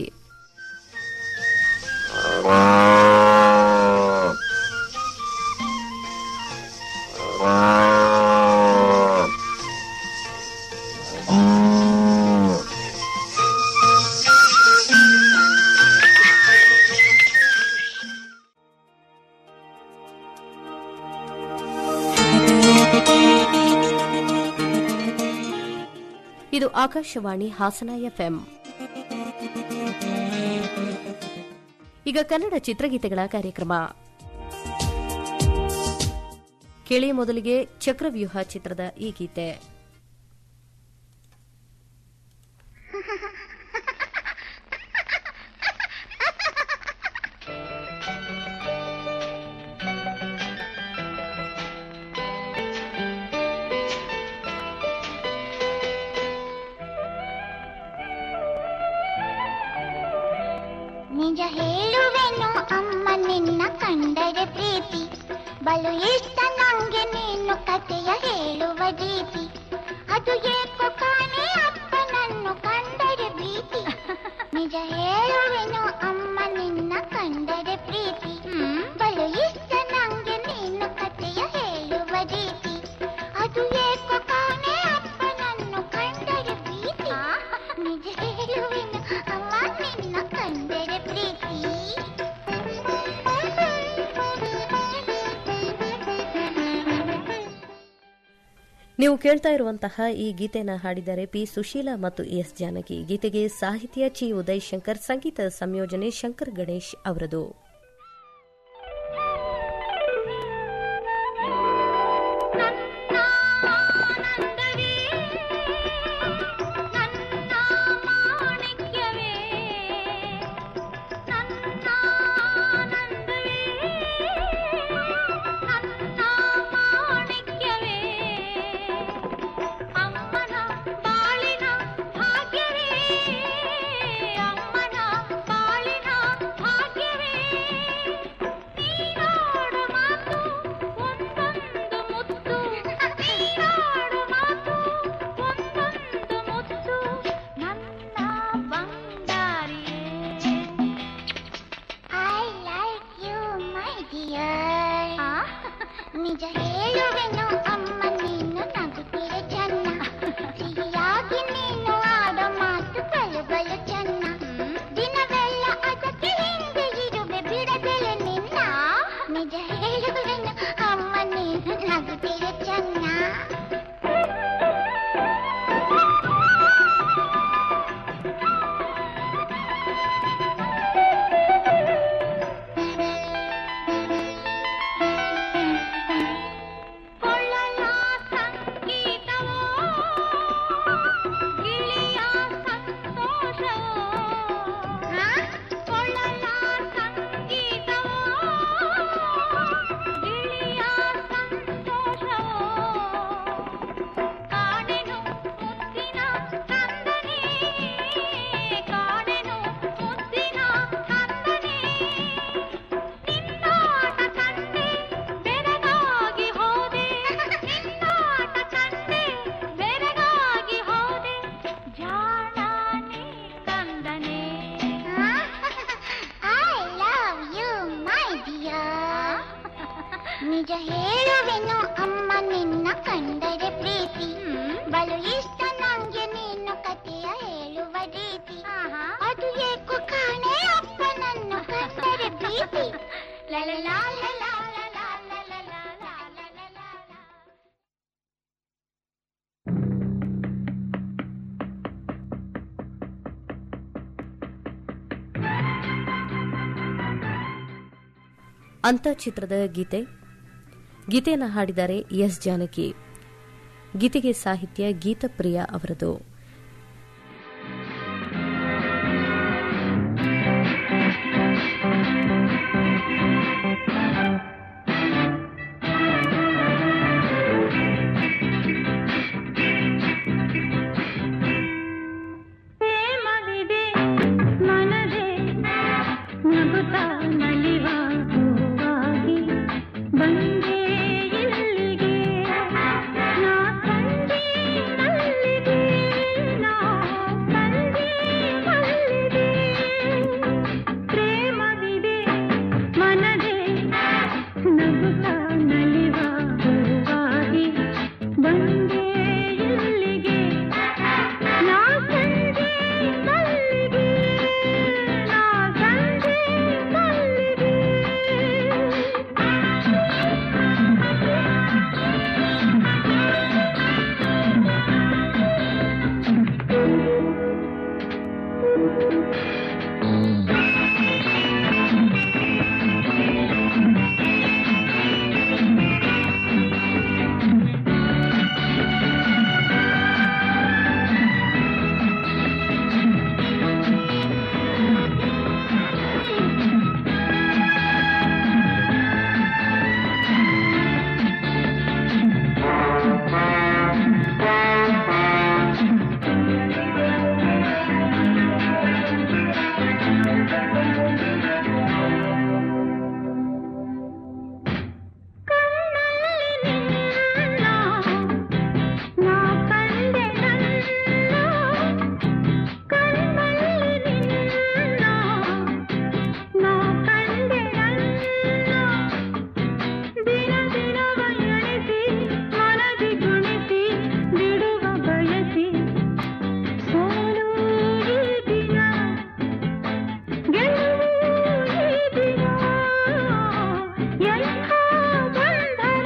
ಇದು ಆಕಾಶವಾಣಿ ಹಾಸನ ಎಫ್ಎಂ ಈಗ ಕನ್ನಡ ಚಿತ್ರಗೀತೆಗಳ ಕಾರ್ಯಕ್ರಮ ಕೇಳಿ ಮೊದಲಿಗೆ ಚಕ್ರವ್ಯೂಹ ಚಿತ್ರದ ಈ ಗೀತೆ ನಿಜ ಹೇಳುವೆನು ಅಮ್ಮ ನಿನ್ನ ಕಂಡರೆ ಪ್ರೀತಿ ಬಲು ಇಷ್ಟ ನಂಗೆ ನೀನು ಕಥೆಯ ಹೇಳುವ ರೀತಿ ಅದು ಏಕೋ ಕಾಣೆ ಅಪ್ಪನನ್ನು ಕಂಡರೆ ಭೀತಿ ನಿಜ ಹೇಳುವೆನು ಅಮ್ಮ ನಿನ್ನ ಕಂಡರೆ ಪ್ರೀತಿ ಬಲು ಇಷ್ಟ ನಂಗೆ ನೀನು ಕಥೆಯ ಹೇಳುವ ರೀತಿ ಅದು ಏಕೋ ಕಾಣೆ ಅಪ್ಪನನ್ನು ಕಂಡರೆ ಭೀತಿ ನಿಜ ಹೇಳುವೆನು ಅಮ್ಮ ನಿನ್ನ ಕಂಡರೆ ಪ್ರೀತಿ ನೀವು ಕೇಳ್ತಾ ಇರುವಂತಹ ಈ ಗೀತೆನ ಹಾಡಿದ್ದಾರೆ ಪಿ ಸುಶೀಲಾ ಮತ್ತು ಎಸ್ ಜಾನಕಿ ಗೀತೆಗೆ ಸಾಹಿತ್ಯ ಚಿ ಉದಯ್ ಶಂಕರ್ ಸಂಗೀತ ಸಂಯೋಜನೆ ಶಂಕರ್ ಗಣೇಶ್ ಅವರದು ಅಮ್ಮನ ಬಾಳಿನ ಭಾಗ್ಯವೇ ಅಮ್ಮನ ಬಾಳಿನ ಭಾಗ್ಯವೇ ನೀನಾಡು ಮಾತು ಒಂದೊಂದು ಮುತ್ತು ನೀನಾಡು ಮಾತು ಒಂದೊಂದು ಮುತ್ತು ನನ್ನ ಬಂಗಾರಿಯೇ I like you my dear ನಿಜ ಹೇಳುವೆನು ಅಮ್ಮ ನೀನು ನಗುತ್ತಿರೆ ಚೆನ್ನ ಸಿಹಿಯಾಗಿ ನೀನು ಆಡೋ ಮಾತು ಬಲು ಬಲು ಚೆನ್ನ ದಿನವೆಲ್ಲ ಅದಕ್ಕೆ ಹಿಂದೆ ಇರುವೆ ಬಿಡದೆಲೆ ನಿನ್ನ ನಿಜ ಹೇಳುವೆನು ಅಮ್ಮ ನಿಜ ಹೇಳುವೆನು ಅಮ್ಮ ನಿನ್ನ ಕಂಡರೆ ಪ್ರೀತಿ ಬಲು ಇಷ್ಟ ನಂಗೆ ನೀನು ಕಥೆಯ ಹೇಳುವ ರೀತಿ ಅದು ಏಕೋ ಕಾಣೆ ಅಪ್ಪ ನನ್ನ ಕಂಡರೆ ಪ್ರೀತಿ ಲಲಲಾ ಲಲಾ ಲಲಾ ಲಲಾ ಲಲಾ ಲಲಾ ಲಲಾ. ಅಂತ ಚಿತ್ರದ ಗೀತೆ ಗೀತೆಯನ್ನು ಹಾಡಿದ್ದಾರೆ ಎಸ್ ಜಾನಕಿ ಗೀತೆಗೆ ಸಾಹಿತ್ಯ ಗೀತಪ್ರಿಯ ಅವರದು ಪ್ರೇಮವಿದೆ ಮನದೆ ನಗುತ್ತಾ ನಲಿವ ಹೂವಾಗಿ ಬಂದೆ ಇಲ್ಲಿಗೆ ನಾ ಸಂಜೆ ಮಲ್ಲಿಗೆ ನಾ ಸಂಜೆ ಮಲ್ಲಿಗೆ ಪ್ರೇಮವಿದೆ ಮನದೆ ನಗುತ್ತಾ ನಲಿವ ಹೂವಾಗಿ ಬಂದೆ ಇಲ್ಲಿಗೆ ನಾ ಸಂಜೆ ಮಲ್ಲಿಗೆ ನಾ ಸಂಜೆ ಮಲ್ಲಿಗೆ ನಾ ಕಂಡೆ ನನ್ನ ಕಣ್ಣಲ್ಲಿ ನಿನ್ನ ನಾ ಕಂಡೆ ನನ್ನ ದಿನ ದಿನವ ಎಣಿಸಿ ಮನದಿ ಗುಣಿಸಿ ಬಿಡುವ ಬಯಸಿ ಸೋಲು ಈ ದಿನ ಗೆಲುವು ಈ ದಿನ ಎಂಥ ಬಂಧನ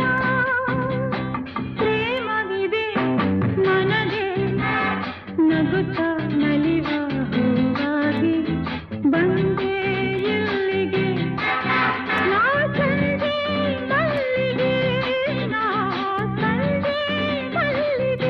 ಪ್ರೇಮವಿದೆ ಮನದೆ ನಗುತ್ತ ನಲಿವ ಹೂವಾಗಿ ಬಂದೆ ಇಲ್ಲಿಗೆ ನಾ ಸಂಜೆ ಮಲ್ಲಿಗೆ ನಾ ಸಂಜೆ ಮಲ್ಲಿಗೆ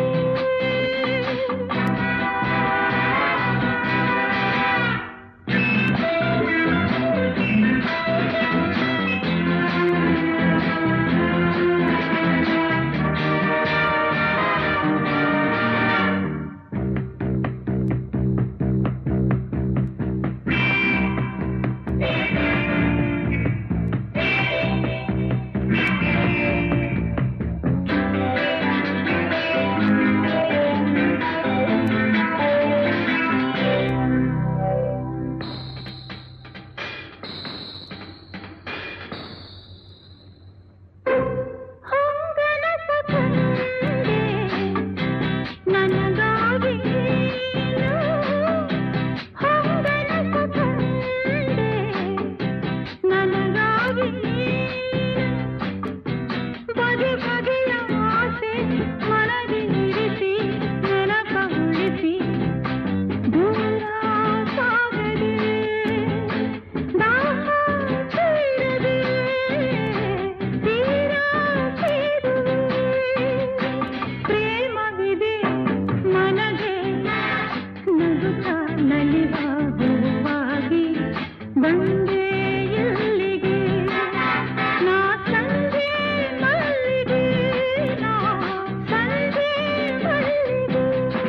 ಹೊಂಗನಸ ತಂದೆ ನನಗಾಗಿ ನೀನು ಹೊಂಗನಸ ತಂದೆ ನನಗಾಗಿ ನೀನು ಬಗೆ ಬಗೆಯ ಆಸೆ ಮನದಿ ಇರಿಸಿ ನೆನಪ ಉಳಿಸಿ ದೂರ ಸಾಗದೆ ದಾಹ ತೀರದೆ ತೀರ ಸೇರುವೆ ಪ್ರೇಮವಿದೆ ಮನಗೆ ನಗುತ್ತ ನಲಿವ ಹೂವಾಗಿ ಬಂದೆ ಇಲ್ಲಿಗೆ ನಾ ಸಂಜೆ ಮಲ್ಲಿಗೆ ನಾ ಸಂಜೆ ಮಲ್ಲಿಗೆ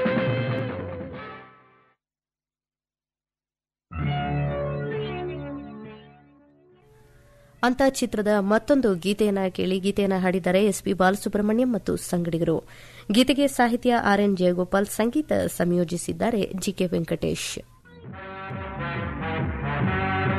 ಅಂತ ಚಿತ್ರದ ಮತ್ತೊಂದು ಗೀತೆಯನ್ನ ಕೇಳಿ ಗೀತೆಯನ್ನ ಹಾಡಿದ್ದಾರೆ ಎಸ್ಪಿ ಬಾಲಸುಬ್ರಹ್ಮಣ್ಯಂ ಮತ್ತು ಸಂಗಡಿಗರು ಗೀತೆಗೆ ಸಾಹಿತ್ಯ ಆರ್ ಎನ್ ಜಯಗೋಪಾಲ್ ಸಂಗೀತ ಸಂಯೋಜಿಸಿದ್ದಾರೆ ಜಿಕೆ ವೆಂಕಟೇಶ್